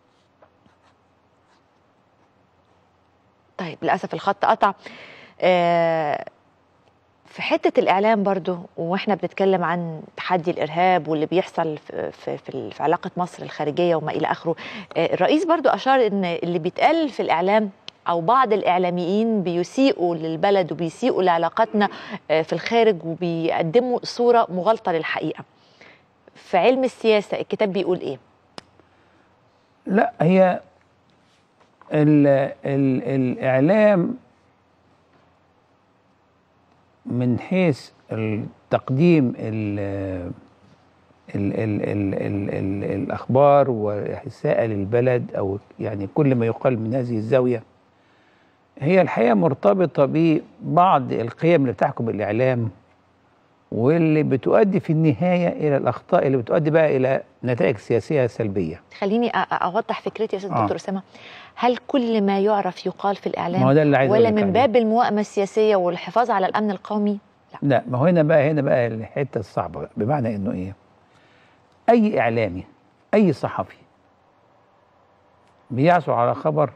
طيب للاسف الخط قطع آه، في حته الاعلام برضو واحنا بنتكلم عن تحدي الارهاب واللي بيحصل في في, في, ال- في علاقه مصر الخارجيه وما الى اخره آه، الرئيس برضو اشار ان اللي بيتقال في الاعلام او بعض الاعلاميين بيسيئوا للبلد وبيسيئوا لعلاقاتنا آه، في الخارج وبيقدموا صوره مغالطه للحقيقه في علم السياسه الكتاب بيقول ايه لا هي ال ال الإعلام من حيث التقديم ال ال ال ال ال ال الأخبار وإحساء للبلد أو يعني كل ما يقال من هذه الزاوية هي الحقيقة مرتبطة ببعض القيم اللي بتحكم الإعلام واللي بتؤدي في النهاية إلى الأخطاء اللي بتؤدي بقى إلى نتائج سياسية سلبية خليني أ- أ- اوضح فكرتي يا استاذ آه. دكتور اسامه هل كل ما يعرف يقال في الاعلام ما هو ده اللي عايز ولا أقولك من عليه. باب الموائمه السياسيه والحفاظ على الامن القومي لا ما هو هنا بقى هنا بقى الحته الصعبه بقى بمعنى انه ايه؟ اي اعلامي اي صحفي بيعثر على خبر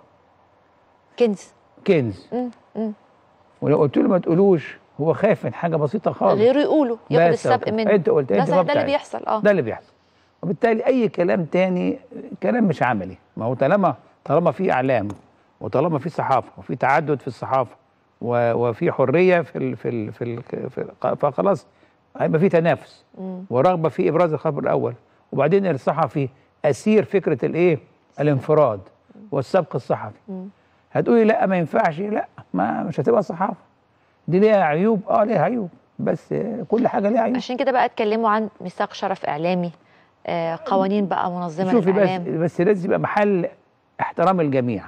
كنز كنز مم. مم. ولو قلت له ما تقولوش هو خايف من حاجه بسيطه خالص غيره يقولوا ياخد بس السبق أهو. منه انت قلت ده انت صحيح، جاوبت ده اللي عليه. بيحصل اه ده اللي بيحصل وبالتالي اي كلام تاني كلام مش عملي ما هو طالما طالما في اعلام وطالما في صحافه وفي تعدد في الصحافه و- وفي حريه في ال في ال في, ال في ال فخلاص هيبقى في تنافس مم. ورغبه في ابراز الخبر الاول وبعدين الصحفي اسير فكره الايه الانفراد والسبق الصحفي مم. هتقولي لا ما ينفعش لا ما مش هتبقى صحافه دي ليها عيوب اه ليها عيوب بس آه، كل حاجه ليها عيوب عشان كده بقى اتكلموا عن ميثاق شرف اعلامي آه قوانين بقى منظمه شوفي بس للاعلام بس لازم يبقى محل احترام الجميع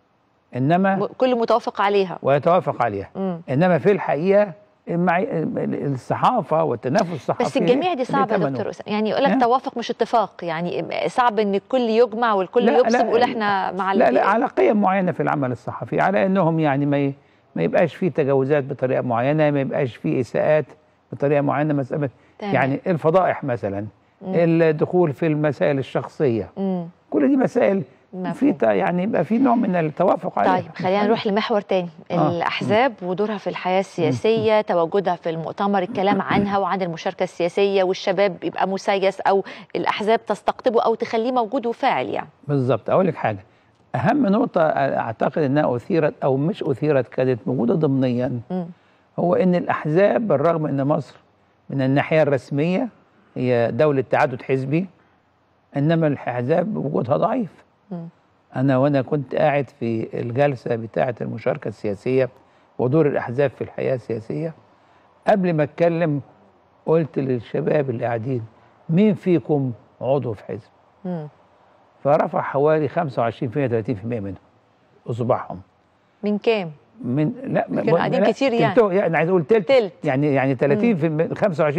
انما م- كل متوافق عليها ويتوافق عليها مم. انما في الحقيقه المعي... الصحافه والتنافس الصحفي بس الجميع دي ليه صعبه يا ثمنه. دكتور اسامه يعني يقول لك ها؟ توافق مش اتفاق يعني صعب ان الكل يجمع والكل لا، يقسم لا، يقول احنا مع اللي لا لا بي- على قيم معينه في العمل الصحفي على انهم يعني ما ي... ما يبقاش فيه تجاوزات بطريقه معينه ما يبقاش فيه اساءات بطريقه معينه مسألة تمام. يعني الفضائح مثلا مم. الدخول في المسائل الشخصيه مم. كل دي مسائل مفهوم. في ت- يعني يبقى في نوع من التوافق عليها طيب خلينا نروح لمحور تاني آه. الأحزاب ودورها في الحياة السياسية تواجدها في المؤتمر الكلام عنها وعن المشاركة السياسية والشباب يبقى مسيس أو الأحزاب تستقطبه أو تخليه موجود وفاعل يعني بالظبط اقول لك حاجه اهم نقطه اعتقد انها اثيرت او مش اثيرت كانت موجوده ضمنيا مم. هو ان الاحزاب بالرغم ان مصر من الناحيه الرسميه هي دوله تعدد حزبي انما الاحزاب وجودها ضعيف مم. انا وانا كنت قاعد في الجلسه بتاعه المشاركه السياسيه ودور الاحزاب في الحياه السياسيه قبل ما اتكلم قلت للشباب اللي قاعدين مين فيكم عضو في حزب مم. فرفع حوالي 25% 30% منهم اصبعهم من كام؟ من لا كانوا قاعدين كتير يعني. تلتو- يعني عايز اقول تلت, تلت. يعني يعني 30 في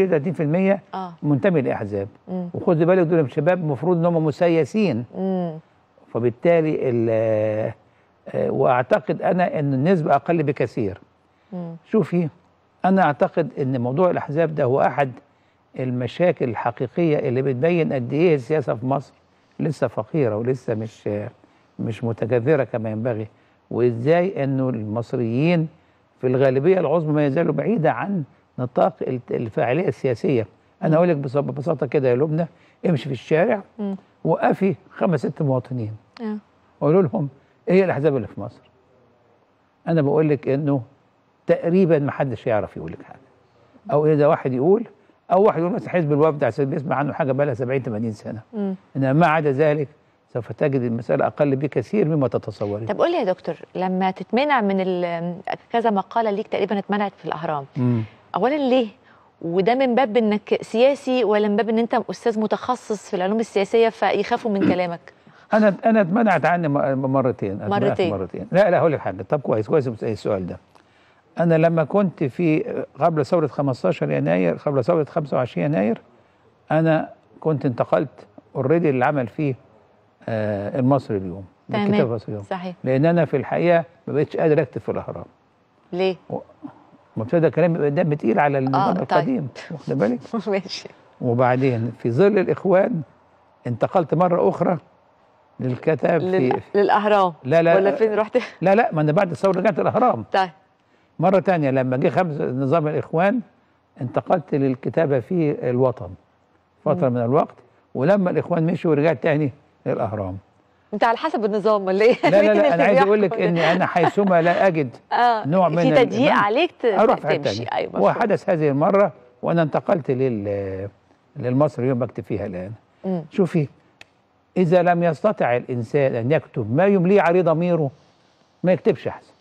25 30% آه. منتمي لاحزاب مم. وخد بالك دول شباب المفروض ان هم مسيسين مم. فبالتالي ال- آه، آه، واعتقد انا ان النسبه اقل بكثير مم. شوفي انا اعتقد ان موضوع الاحزاب ده هو احد المشاكل الحقيقيه اللي بتبين قد ايه السياسه في مصر لسه فقيره ولسه مش مش متجذره كما ينبغي وازاي انه المصريين في الغالبيه العظمى ما يزالوا بعيده عن نطاق الت- الفاعليه السياسيه انا اقول لك بص- ببساطه كده يا لبنى امشي في الشارع مم. وقفي خمس ست مواطنين آه. وقولوا لهم ايه هي الاحزاب اللي في مصر انا بقول لك انه تقريبا ما حدش يعرف يقول لك حاجه او اذا واحد يقول او واحد يقول مثلا حزب الوفد عشان بيسمع عنه حاجه بقى لها 70 80 سنه مم. انما ما عدا ذلك سوف تجد المساله اقل بكثير مما تتصورين طب قول لي يا دكتور لما تتمنع من ال- كذا مقاله ليك تقريبا اتمنعت في الاهرام مم. اولا ليه وده من باب انك سياسي ولا من باب ان انت استاذ متخصص في العلوم السياسيه فيخافوا من كلامك انا انا اتمنعت عني م- مرتين اتمنعت مرتين. مرتين لا لا هقول لك حاجه طب كويس كويس بتسأل السؤال ده انا لما كنت في قبل ثوره 15 يناير قبل ثوره 25 يناير انا كنت انتقلت اوريدي للعمل فيه آه المصري اليوم تمام. الكتاب المصري اليوم صحيح لان انا في الحقيقه ما بقتش قادر اكتب في الاهرام ليه مبتدا كلام يبقى دم تقيل على النظام طيب. القديم واخد بالك ماشي وبعدين في ظل الاخوان انتقلت مره اخرى للكتاب لل... في للاهرام لا لا ولا فين رحت لا لا ما انا بعد الثوره رجعت الاهرام طيب مره تانية لما جه خمس نظام الاخوان انتقلت للكتابه في الوطن فتره مم. من الوقت ولما الاخوان مشوا رجعت تاني للاهرام انت على حسب النظام ولا ايه لا لا مين لا اللي انا عايز اقول لك بيحكم؟ اني انا حيثما لا اجد اه نوع من في ال- تضييق نعم. عليك ت- اروح في حته تمشي تانية ايوه مفهوم. وحدث هذه المره وانا انتقلت لل للمصري اليوم بكتب فيها الان مم. شوفي اذا لم يستطع الانسان ان يكتب ما يمليه عليه ضميره ما يكتبش احسن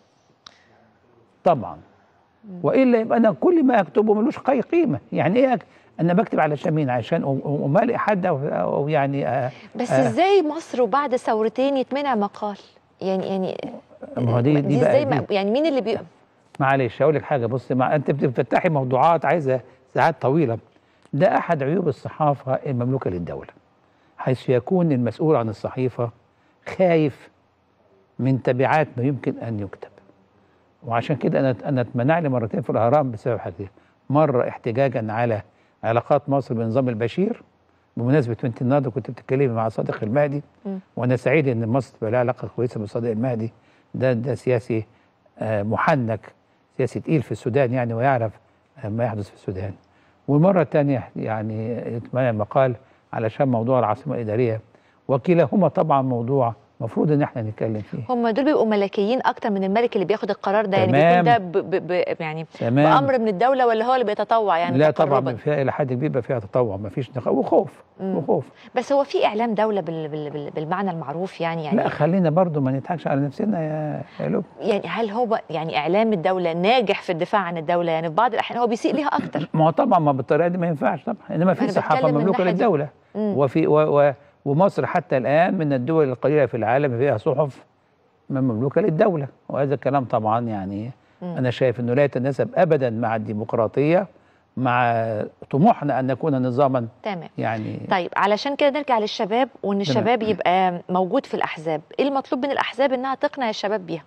طبعا والا يبقى انا كل ما اكتبه ملوش قي قيمه يعني ايه أك- انا بكتب علشان مين عشان أم- أم- امالئ حد او, أو يعني آه بس آه ازاي مصر وبعد ثورتين يتمنع مقال يعني يعني ما هو دي دي دي ازاي بقى ما- دي. يعني مين اللي بي... معلش هقول لك حاجه بص مع انت بتفتحي موضوعات عايزه ساعات طويله ده احد عيوب الصحافه المملوكه للدوله حيث يكون المسؤول عن الصحيفه خايف من تبعات ما يمكن ان يكتب وعشان كده انا انا اتمنع لي مرتين في الاهرام بسبب حاجتين مره احتجاجا على علاقات مصر بنظام البشير بمناسبه بنت النهارده كنت بتتكلمي مع صادق المهدي مم. وانا سعيد ان مصر تبقى لها علاقه كويسه بصادق المهدي ده ده سياسي آه، محنك سياسي تقيل في السودان يعني ويعرف آه، ما يحدث في السودان والمره الثانيه يعني اتمنى مقال علشان موضوع العاصمه الاداريه وكلاهما طبعا موضوع مفروض ان احنا نتكلم فيه هم دول بيبقوا ملكيين اكتر من الملك اللي بياخد القرار ده يعني تمام. بيكون ده ب... ب... ب... يعني تمام. بامر من الدوله ولا هو اللي بيتطوع يعني لا طبعا تقرباً؟ فيها الى حد كبير بيبقى فيها تطوع ما فيش نقاش وخوف مم. وخوف بس هو في اعلام دوله بال... بال... بال... بالمعنى المعروف يعني يعني لا خلينا برضو ما نضحكش على نفسنا يا يا لب يعني هل هو يعني اعلام الدوله ناجح في الدفاع عن الدوله يعني في بعض الاحيان هو بيسيء ليها اكتر ما هو طبعا ما بالطريقه دي ما ينفعش طبعا انما في أنا صحافه بتكلم من مملوكه الناحية دي. للدوله مم. وفي و و ومصر حتى الان من الدول القليله في العالم فيها صحف من مملوكه للدوله وهذا الكلام طبعا يعني مم. انا شايف انه لا يتناسب ابدا مع الديمقراطيه مع طموحنا ان نكون نظاما تمام يعني طيب علشان كده نرجع للشباب وان تمام. الشباب يبقى موجود في الاحزاب ايه المطلوب من الاحزاب انها تقنع الشباب بيها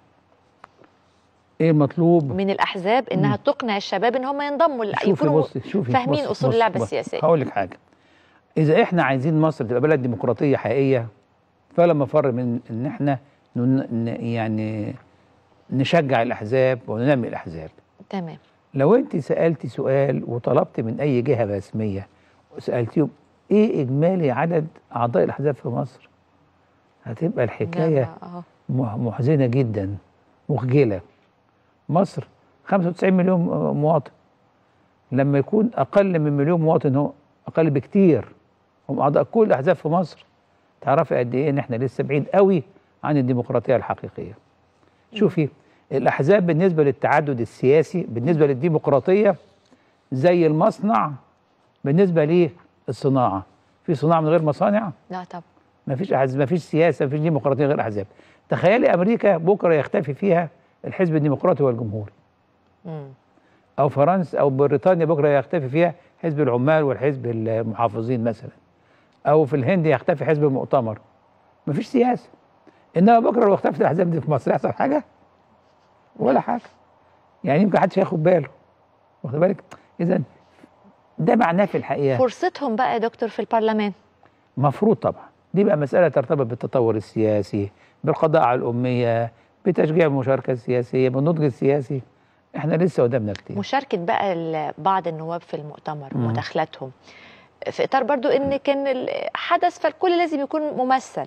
ايه المطلوب من الاحزاب انها تقنع الشباب ان هم ينضموا ل- شوفي يكونوا بصي شوفي فاهمين بصي اصول بصي اللعبه بصي. السياسيه هقول لك حاجه اذا احنا عايزين مصر تبقى بلد ديمقراطيه حقيقيه فلا مفر من ان احنا ن- ن- يعني نشجع الاحزاب وننمي الاحزاب تمام لو انت سالتي سؤال وطلبت من اي جهه رسميه وسالتيهم ايه اجمالي عدد اعضاء الاحزاب في مصر هتبقى الحكايه جمع، أهو. مح- محزنه جدا مخجله مصر 95 مليون مواطن لما يكون اقل من مليون مواطن هو اقل بكتير هم اعضاء كل الاحزاب في مصر تعرفي قد ايه ان احنا لسه بعيد قوي عن الديمقراطيه الحقيقيه شوفي الاحزاب بالنسبه للتعدد السياسي بالنسبه للديمقراطيه زي المصنع بالنسبه للصناعه في صناعه من غير مصانع لا طب ما فيش أحزاب ما فيش سياسه ما فيش ديمقراطيه غير احزاب تخيلي امريكا بكره يختفي فيها الحزب الديمقراطي والجمهوري مم. او فرنسا او بريطانيا بكره يختفي فيها حزب العمال والحزب المحافظين مثلا او في الهند يختفي حزب المؤتمر ما فيش سياسه انما بكره لو اختفت الاحزاب دي في مصر يحصل حاجه ولا حاجه يعني يمكن محدش هياخد باله واخد بالك اذا ده معناه في الحقيقه فرصتهم بقى يا دكتور في البرلمان مفروض طبعا دي بقى مساله ترتبط بالتطور السياسي بالقضاء على الاميه بتشجيع المشاركه السياسيه بالنضج السياسي احنا لسه قدامنا كتير مشاركه بقى ال- بعض النواب في المؤتمر مم. مداخلاتهم في اطار برضو ان كان ال- حدث فالكل لازم يكون ممثل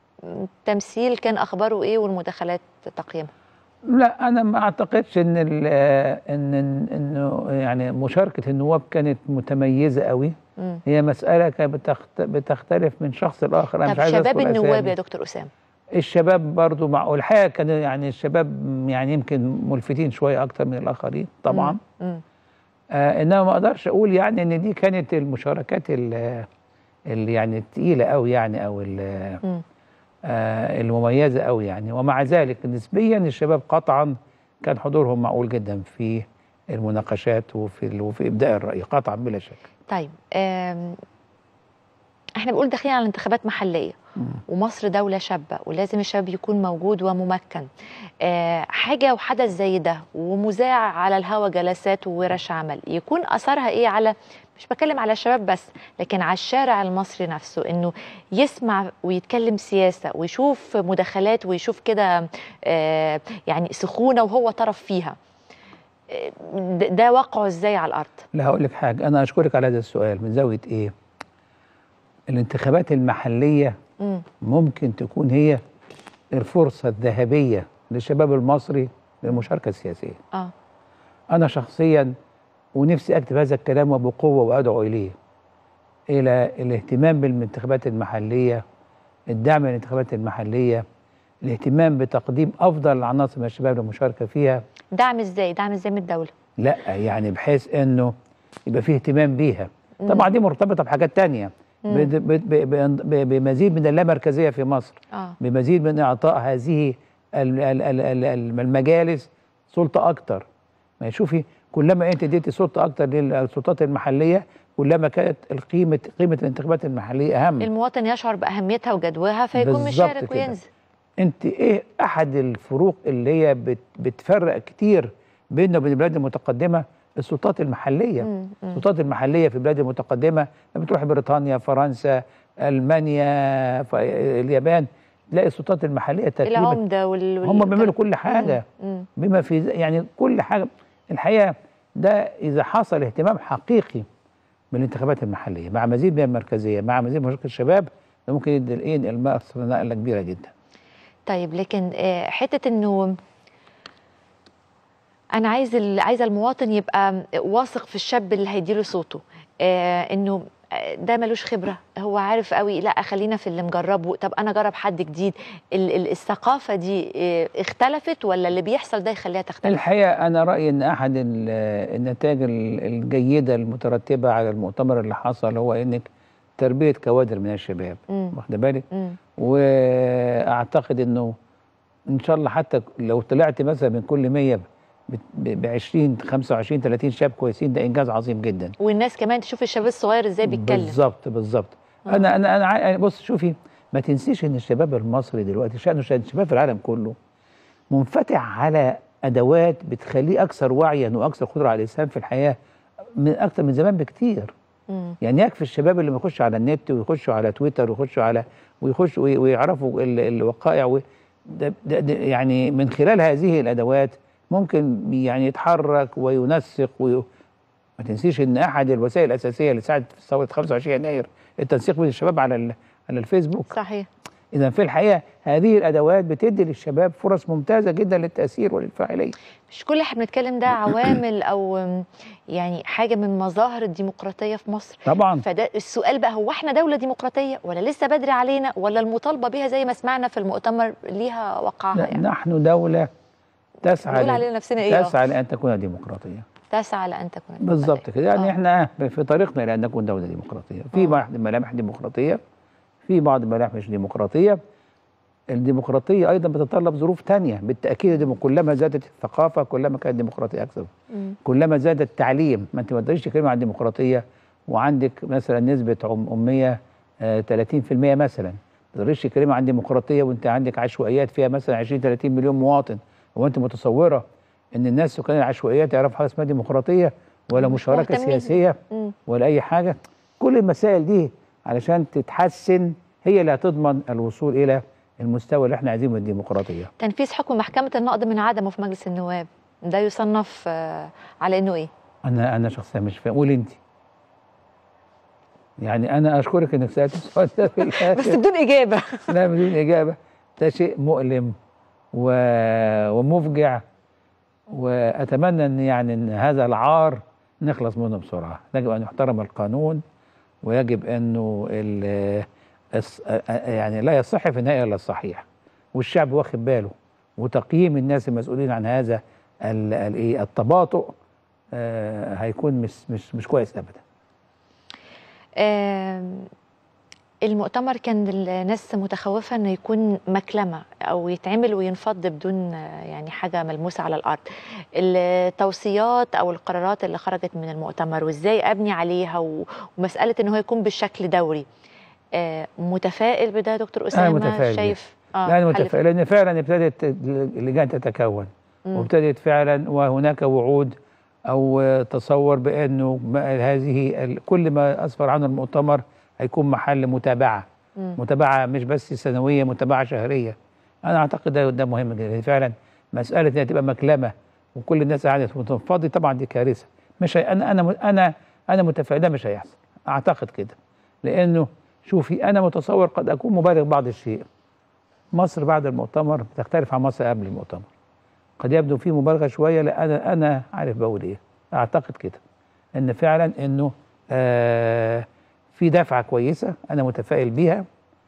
التمثيل كان اخباره ايه والمداخلات تقييمها لا انا ما اعتقدش ان ال- ان انه يعني مشاركه النواب كانت متميزه قوي مم. هي مساله كانت بتخت- بتختلف من شخص لاخر انا طب مش عايز شباب أذكر النواب أسامي. يا دكتور اسامه الشباب برضو مع والحقيقه كان يعني الشباب يعني يمكن ملفتين شويه اكتر من الاخرين طبعا مم. آه انما ما اقدرش اقول يعني ان دي كانت المشاركات ال- اللي يعني الثقيله قوي يعني او ال- مم. آه المميزه قوي يعني ومع ذلك نسبيا الشباب قطعا كان حضورهم معقول جدا في المناقشات وفي ال- وفي ابداء الراي قطعا بلا شك طيب آم، احنا بنقول داخلين على انتخابات محليه ومصر دولة شابة ولازم الشباب يكون موجود وممكن آه حاجة وحدث زي ده ومذاع على الهوا جلسات وورش عمل يكون أثرها إيه على مش بتكلم على الشباب بس لكن على الشارع المصري نفسه إنه يسمع ويتكلم سياسة ويشوف مداخلات ويشوف كده آه يعني سخونة وهو طرف فيها آه، ده ده واقعه إزاي على الأرض لا هقول لك حاجه انا اشكرك على هذا السؤال من زاويه ايه الانتخابات المحليه مم. ممكن تكون هي الفرصه الذهبيه للشباب المصري للمشاركه السياسيه آه انا شخصيا ونفسي اكتب هذا الكلام وبقوه وادعو اليه الى الاهتمام بالانتخابات المحليه الدعم للانتخابات المحليه الاهتمام بتقديم افضل العناصر من الشباب للمشاركه فيها دعم إزاي دعم إزاي من الدولة لا يعني بحيث انه يبقى فيه اهتمام بيها مم. طبعا دي مرتبطه بحاجات تانية مم. بد- بد- ب- ب- بمزيد من اللامركزيه في مصر آه بمزيد من اعطاء هذه ال- ال- ال- ال- ال- المجالس سلطه اكتر ما شوفي كلما انت اديتي سلطه اكتر للسلطات المحليه كلما كانت القيمه قيمه الانتخابات المحليه اهم المواطن يشعر باهميتها وجدواها فيكون بالظبط مشارك كده. وينزل انت ايه احد الفروق اللي هي بت بتفرق كتير بيننا وبين البلاد المتقدمه السلطات المحليه مم، مم. السلطات المحليه في البلاد المتقدمه لما تروح بريطانيا فرنسا المانيا ف- اليابان تلاقي السلطات المحليه تقريبا العمده وال وال- هم بيعملوا كل حاجه مم. بما في ذ- يعني كل حاجه الحقيقه ده اذا حصل اهتمام حقيقي بالانتخابات المحليه مع مزيد من المركزيه مع مزيد من مشاركه الشباب ده ممكن يدي الايه المصر نقله كبيره جدا طيب لكن آه، حته انه انا عايز ال- عايزه المواطن يبقى واثق في الشاب اللي هيديله صوته آه، انه آه، ده ملوش خبره هو عارف قوي لا خلينا في اللي مجربه طب انا اجرب حد جديد ال- ال- الثقافه دي آه، اختلفت ولا اللي بيحصل ده يخليها تختلف الحقيقه انا رايي ان احد ال- النتائج ال- الجيده المترتبه على المؤتمر اللي حصل هو انك تربيه كوادر من الشباب مم. واخده بالك مم. واعتقد انه ان شاء الله حتى لو طلعت مثلا من كل 100 ب 20 25 30 شاب كويسين ده انجاز عظيم جدا والناس كمان تشوف الشباب الصغير ازاي بيتكلم بالظبط بالظبط انا انا انا عا- بص شوفي ما تنسيش ان الشباب المصري دلوقتي شأنه شأن الشباب في العالم كله منفتح على ادوات بتخليه اكثر وعيا واكثر قدره على الاسهام في الحياه من اكثر من زمان بكتير مم. يعني يكفي الشباب اللي بيخشوا على النت ويخشوا على تويتر ويخشوا على ويخشوا وي- ويعرفوا ال- الوقائع و- ده ده ده يعني من خلال هذه الادوات ممكن يعني يتحرك وينسق وي... ما تنسيش ان احد الوسائل الاساسيه اللي ساعدت في ثوره 25 يناير التنسيق بين الشباب على ال... على الفيسبوك صحيح اذا في الحقيقه هذه الادوات بتدي للشباب فرص ممتازه جدا للتاثير وللفاعليه مش كل اللي احنا بنتكلم ده عوامل او م، يعني حاجه من مظاهر الديمقراطيه في مصر طبعا فده السؤال بقى هو احنا دوله ديمقراطيه ولا لسه بدري علينا ولا المطالبه بها زي ما سمعنا في المؤتمر ليها وقعها لا، يعني نحن دوله تسعى نقول ل- علينا نفسنا ايه آه. تسعى لان تكون ديمقراطيه تسعى لان تكون بالظبط كده يعني آه. احنا في طريقنا الى ان نكون دوله ديمقراطيه في بعض الملامح ديمقراطيه في بعض الملامح مش ديمقراطيه الديمقراطيه ايضا بتتطلب ظروف تانية بالتاكيد دي كلما زادت الثقافه كلما كانت الديمقراطيه اكثر مم. كلما زاد التعليم ما انت ما تقدريش تتكلمي عن الديمقراطيه وعندك مثلا نسبه عم- اميه آه، 30% مثلا ما تقدريش تتكلمي عن ديمقراطيه وانت عندك عشوائيات فيها مثلا 20 30 مليون مواطن هو انت متصوره ان الناس سكان العشوائيات يعرفوا حاجه اسمها ديمقراطيه ولا مش مشاركه مهتمين. سياسيه مم. ولا اي حاجه كل المسائل دي علشان تتحسن هي اللي هتضمن الوصول الى المستوى اللي احنا عايزينه من الديمقراطيه تنفيذ حكم محكمة النقض من عدمه في مجلس النواب ده يصنف آه، على انه ايه؟ انا انا شخصيا مش فاهم قول انت يعني انا اشكرك انك سالت السؤال ده في الاخر بس بدون اجابة لا بدون اجابه ده شيء مؤلم و... ومفجع واتمنى ان يعني ان هذا العار نخلص منه بسرعه يجب ان يحترم القانون ويجب انه ال... الص... يعني لا يصح في النهايه الا الصحيح والشعب واخد باله وتقييم الناس المسؤولين عن هذا ال... ال... إيه التباطؤ آه هيكون مش مش مش كويس ابدا آم، المؤتمر كان الناس متخوفة انه يكون مكلمة او يتعمل وينفض بدون آه، يعني حاجة ملموسة على الارض التوصيات او القرارات اللي خرجت من المؤتمر وازاي ابني عليها و- ومسألة ان هو يكون بالشكل دوري آه، متفائل بده يا دكتور اسامة متفائل شايف لا حل انا متفائل لان فعلا ابتدت اللجان تتكون مم. وابتدت فعلا وهناك وعود او تصور بانه ما- هذه ال- كل ما اسفر عنه المؤتمر هيكون محل متابعه مم. متابعه مش بس سنويه متابعه شهريه انا اعتقد ده ده مهم جدا لأن فعلا مساله انها تبقى مكلمه وكل الناس قاعده وتنفضي طبعا دي كارثه مش هي انا انا انا انا متفائل ده مش هيحصل اعتقد كده لانه شوفي انا متصور قد اكون مبالغ بعض الشيء مصر بعد المؤتمر بتختلف عن مصر قبل المؤتمر قد يبدو فيه مبالغه شويه لا انا انا عارف بقول ايه اعتقد كده ان فعلا انه آه في دفعه كويسه انا متفائل بيها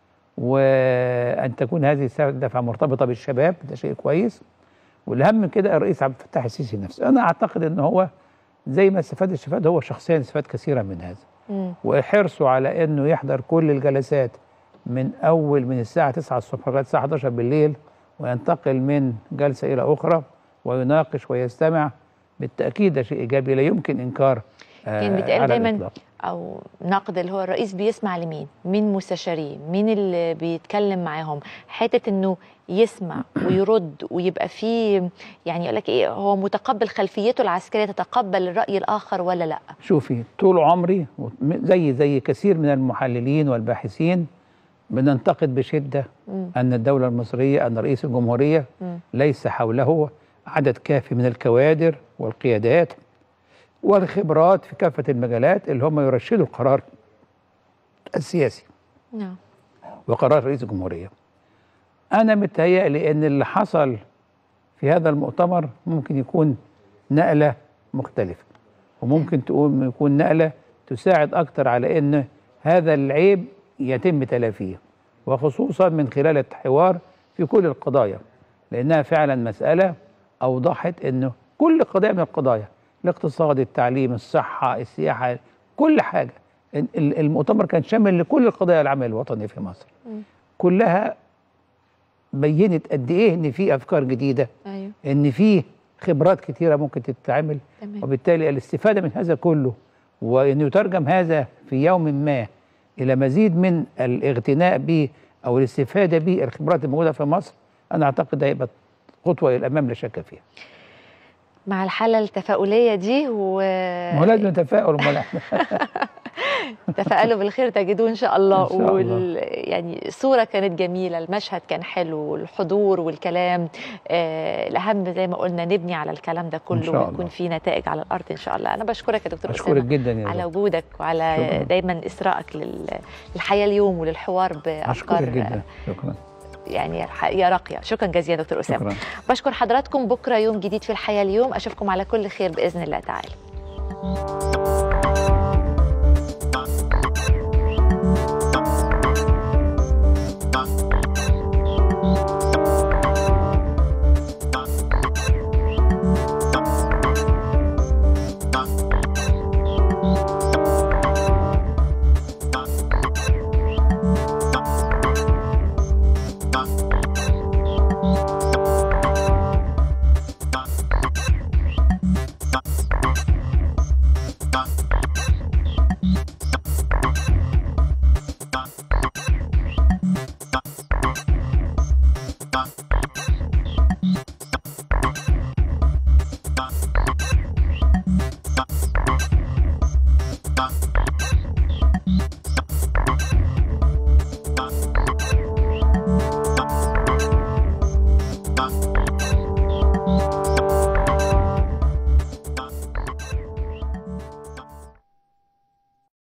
وان تكون هذه الدفعه مرتبطه بالشباب ده شيء كويس والاهم من كده الرئيس عبد الفتاح السيسي نفسه انا اعتقد ان هو زي ما استفاد استفاد هو شخصيا استفاد كثيرا من هذا مم. وحرصه على انه يحضر كل الجلسات من اول من الساعه 9 الصبح لغايه الساعه 11 بالليل وينتقل من جلسه الى اخرى ويناقش ويستمع بالتاكيد ده شيء ايجابي لا يمكن انكار آه، كان بيتقال على دايما الإطلاق. او نقد اللي هو الرئيس بيسمع لمين مين مستشاريه مين اللي بيتكلم معاهم حته انه يسمع ويرد ويبقى فيه يعني يقول لك ايه هو متقبل خلفيته العسكريه تتقبل الراي الاخر ولا لا شوفي طول عمري زي زي كثير من المحللين والباحثين بننتقد بشده مم. ان الدوله المصريه ان رئيس الجمهوريه مم. ليس حوله عدد كافي من الكوادر والقيادات والخبرات في كافه المجالات اللي هم يرشدوا القرار السياسي نعم وقرار رئيس الجمهوريه. انا متهيألي ان اللي حصل في هذا المؤتمر ممكن يكون نقله مختلفه وممكن تقول يكون نقله تساعد اكتر على ان هذا العيب يتم تلافيه وخصوصا من خلال الحوار في كل القضايا لانها فعلا مساله اوضحت انه كل قضيه من القضايا الاقتصاد التعليم الصحه السياحه كل حاجه ال- ال- المؤتمر كان شامل لكل القضايا العمل الوطني في مصر مم. كلها بينت قد ايه ان في افكار جديده ايوه ان في خبرات كتيره ممكن تتعمل تمام. وبالتالي الاستفاده من هذا كله وان يترجم هذا في يوم ما الى مزيد من الاغتناء به او الاستفاده به الخبرات الموجوده في مصر انا اعتقد ده هيبقى خطوه الى الامام لا شك فيها مع الحاله التفاؤليه دي و ما هو لازم تفاؤل امال احنا تفائلوا بالخير تجدوه ان شاء الله, إن شاء الله. وال... يعني الصوره كانت جميله المشهد كان حلو والحضور والكلام آه الاهم زي ما قلنا نبني على الكلام ده كله شاء الله. ويكون في نتائج على الارض ان شاء الله انا بشكرك يا دكتور اشكرك أسامة جدا يا على زهرة. وجودك وعلى شكراً. دايما اثرائك لل... للحياه اليوم وللحوار بافكار اشكرك جدا شكرا يعني الحقيقه راقيه شكرا جزيلا دكتور اسامه شكرا بشكر حضراتكم بكره يوم جديد في الحياه اليوم اشوفكم على كل خير باذن الله تعالى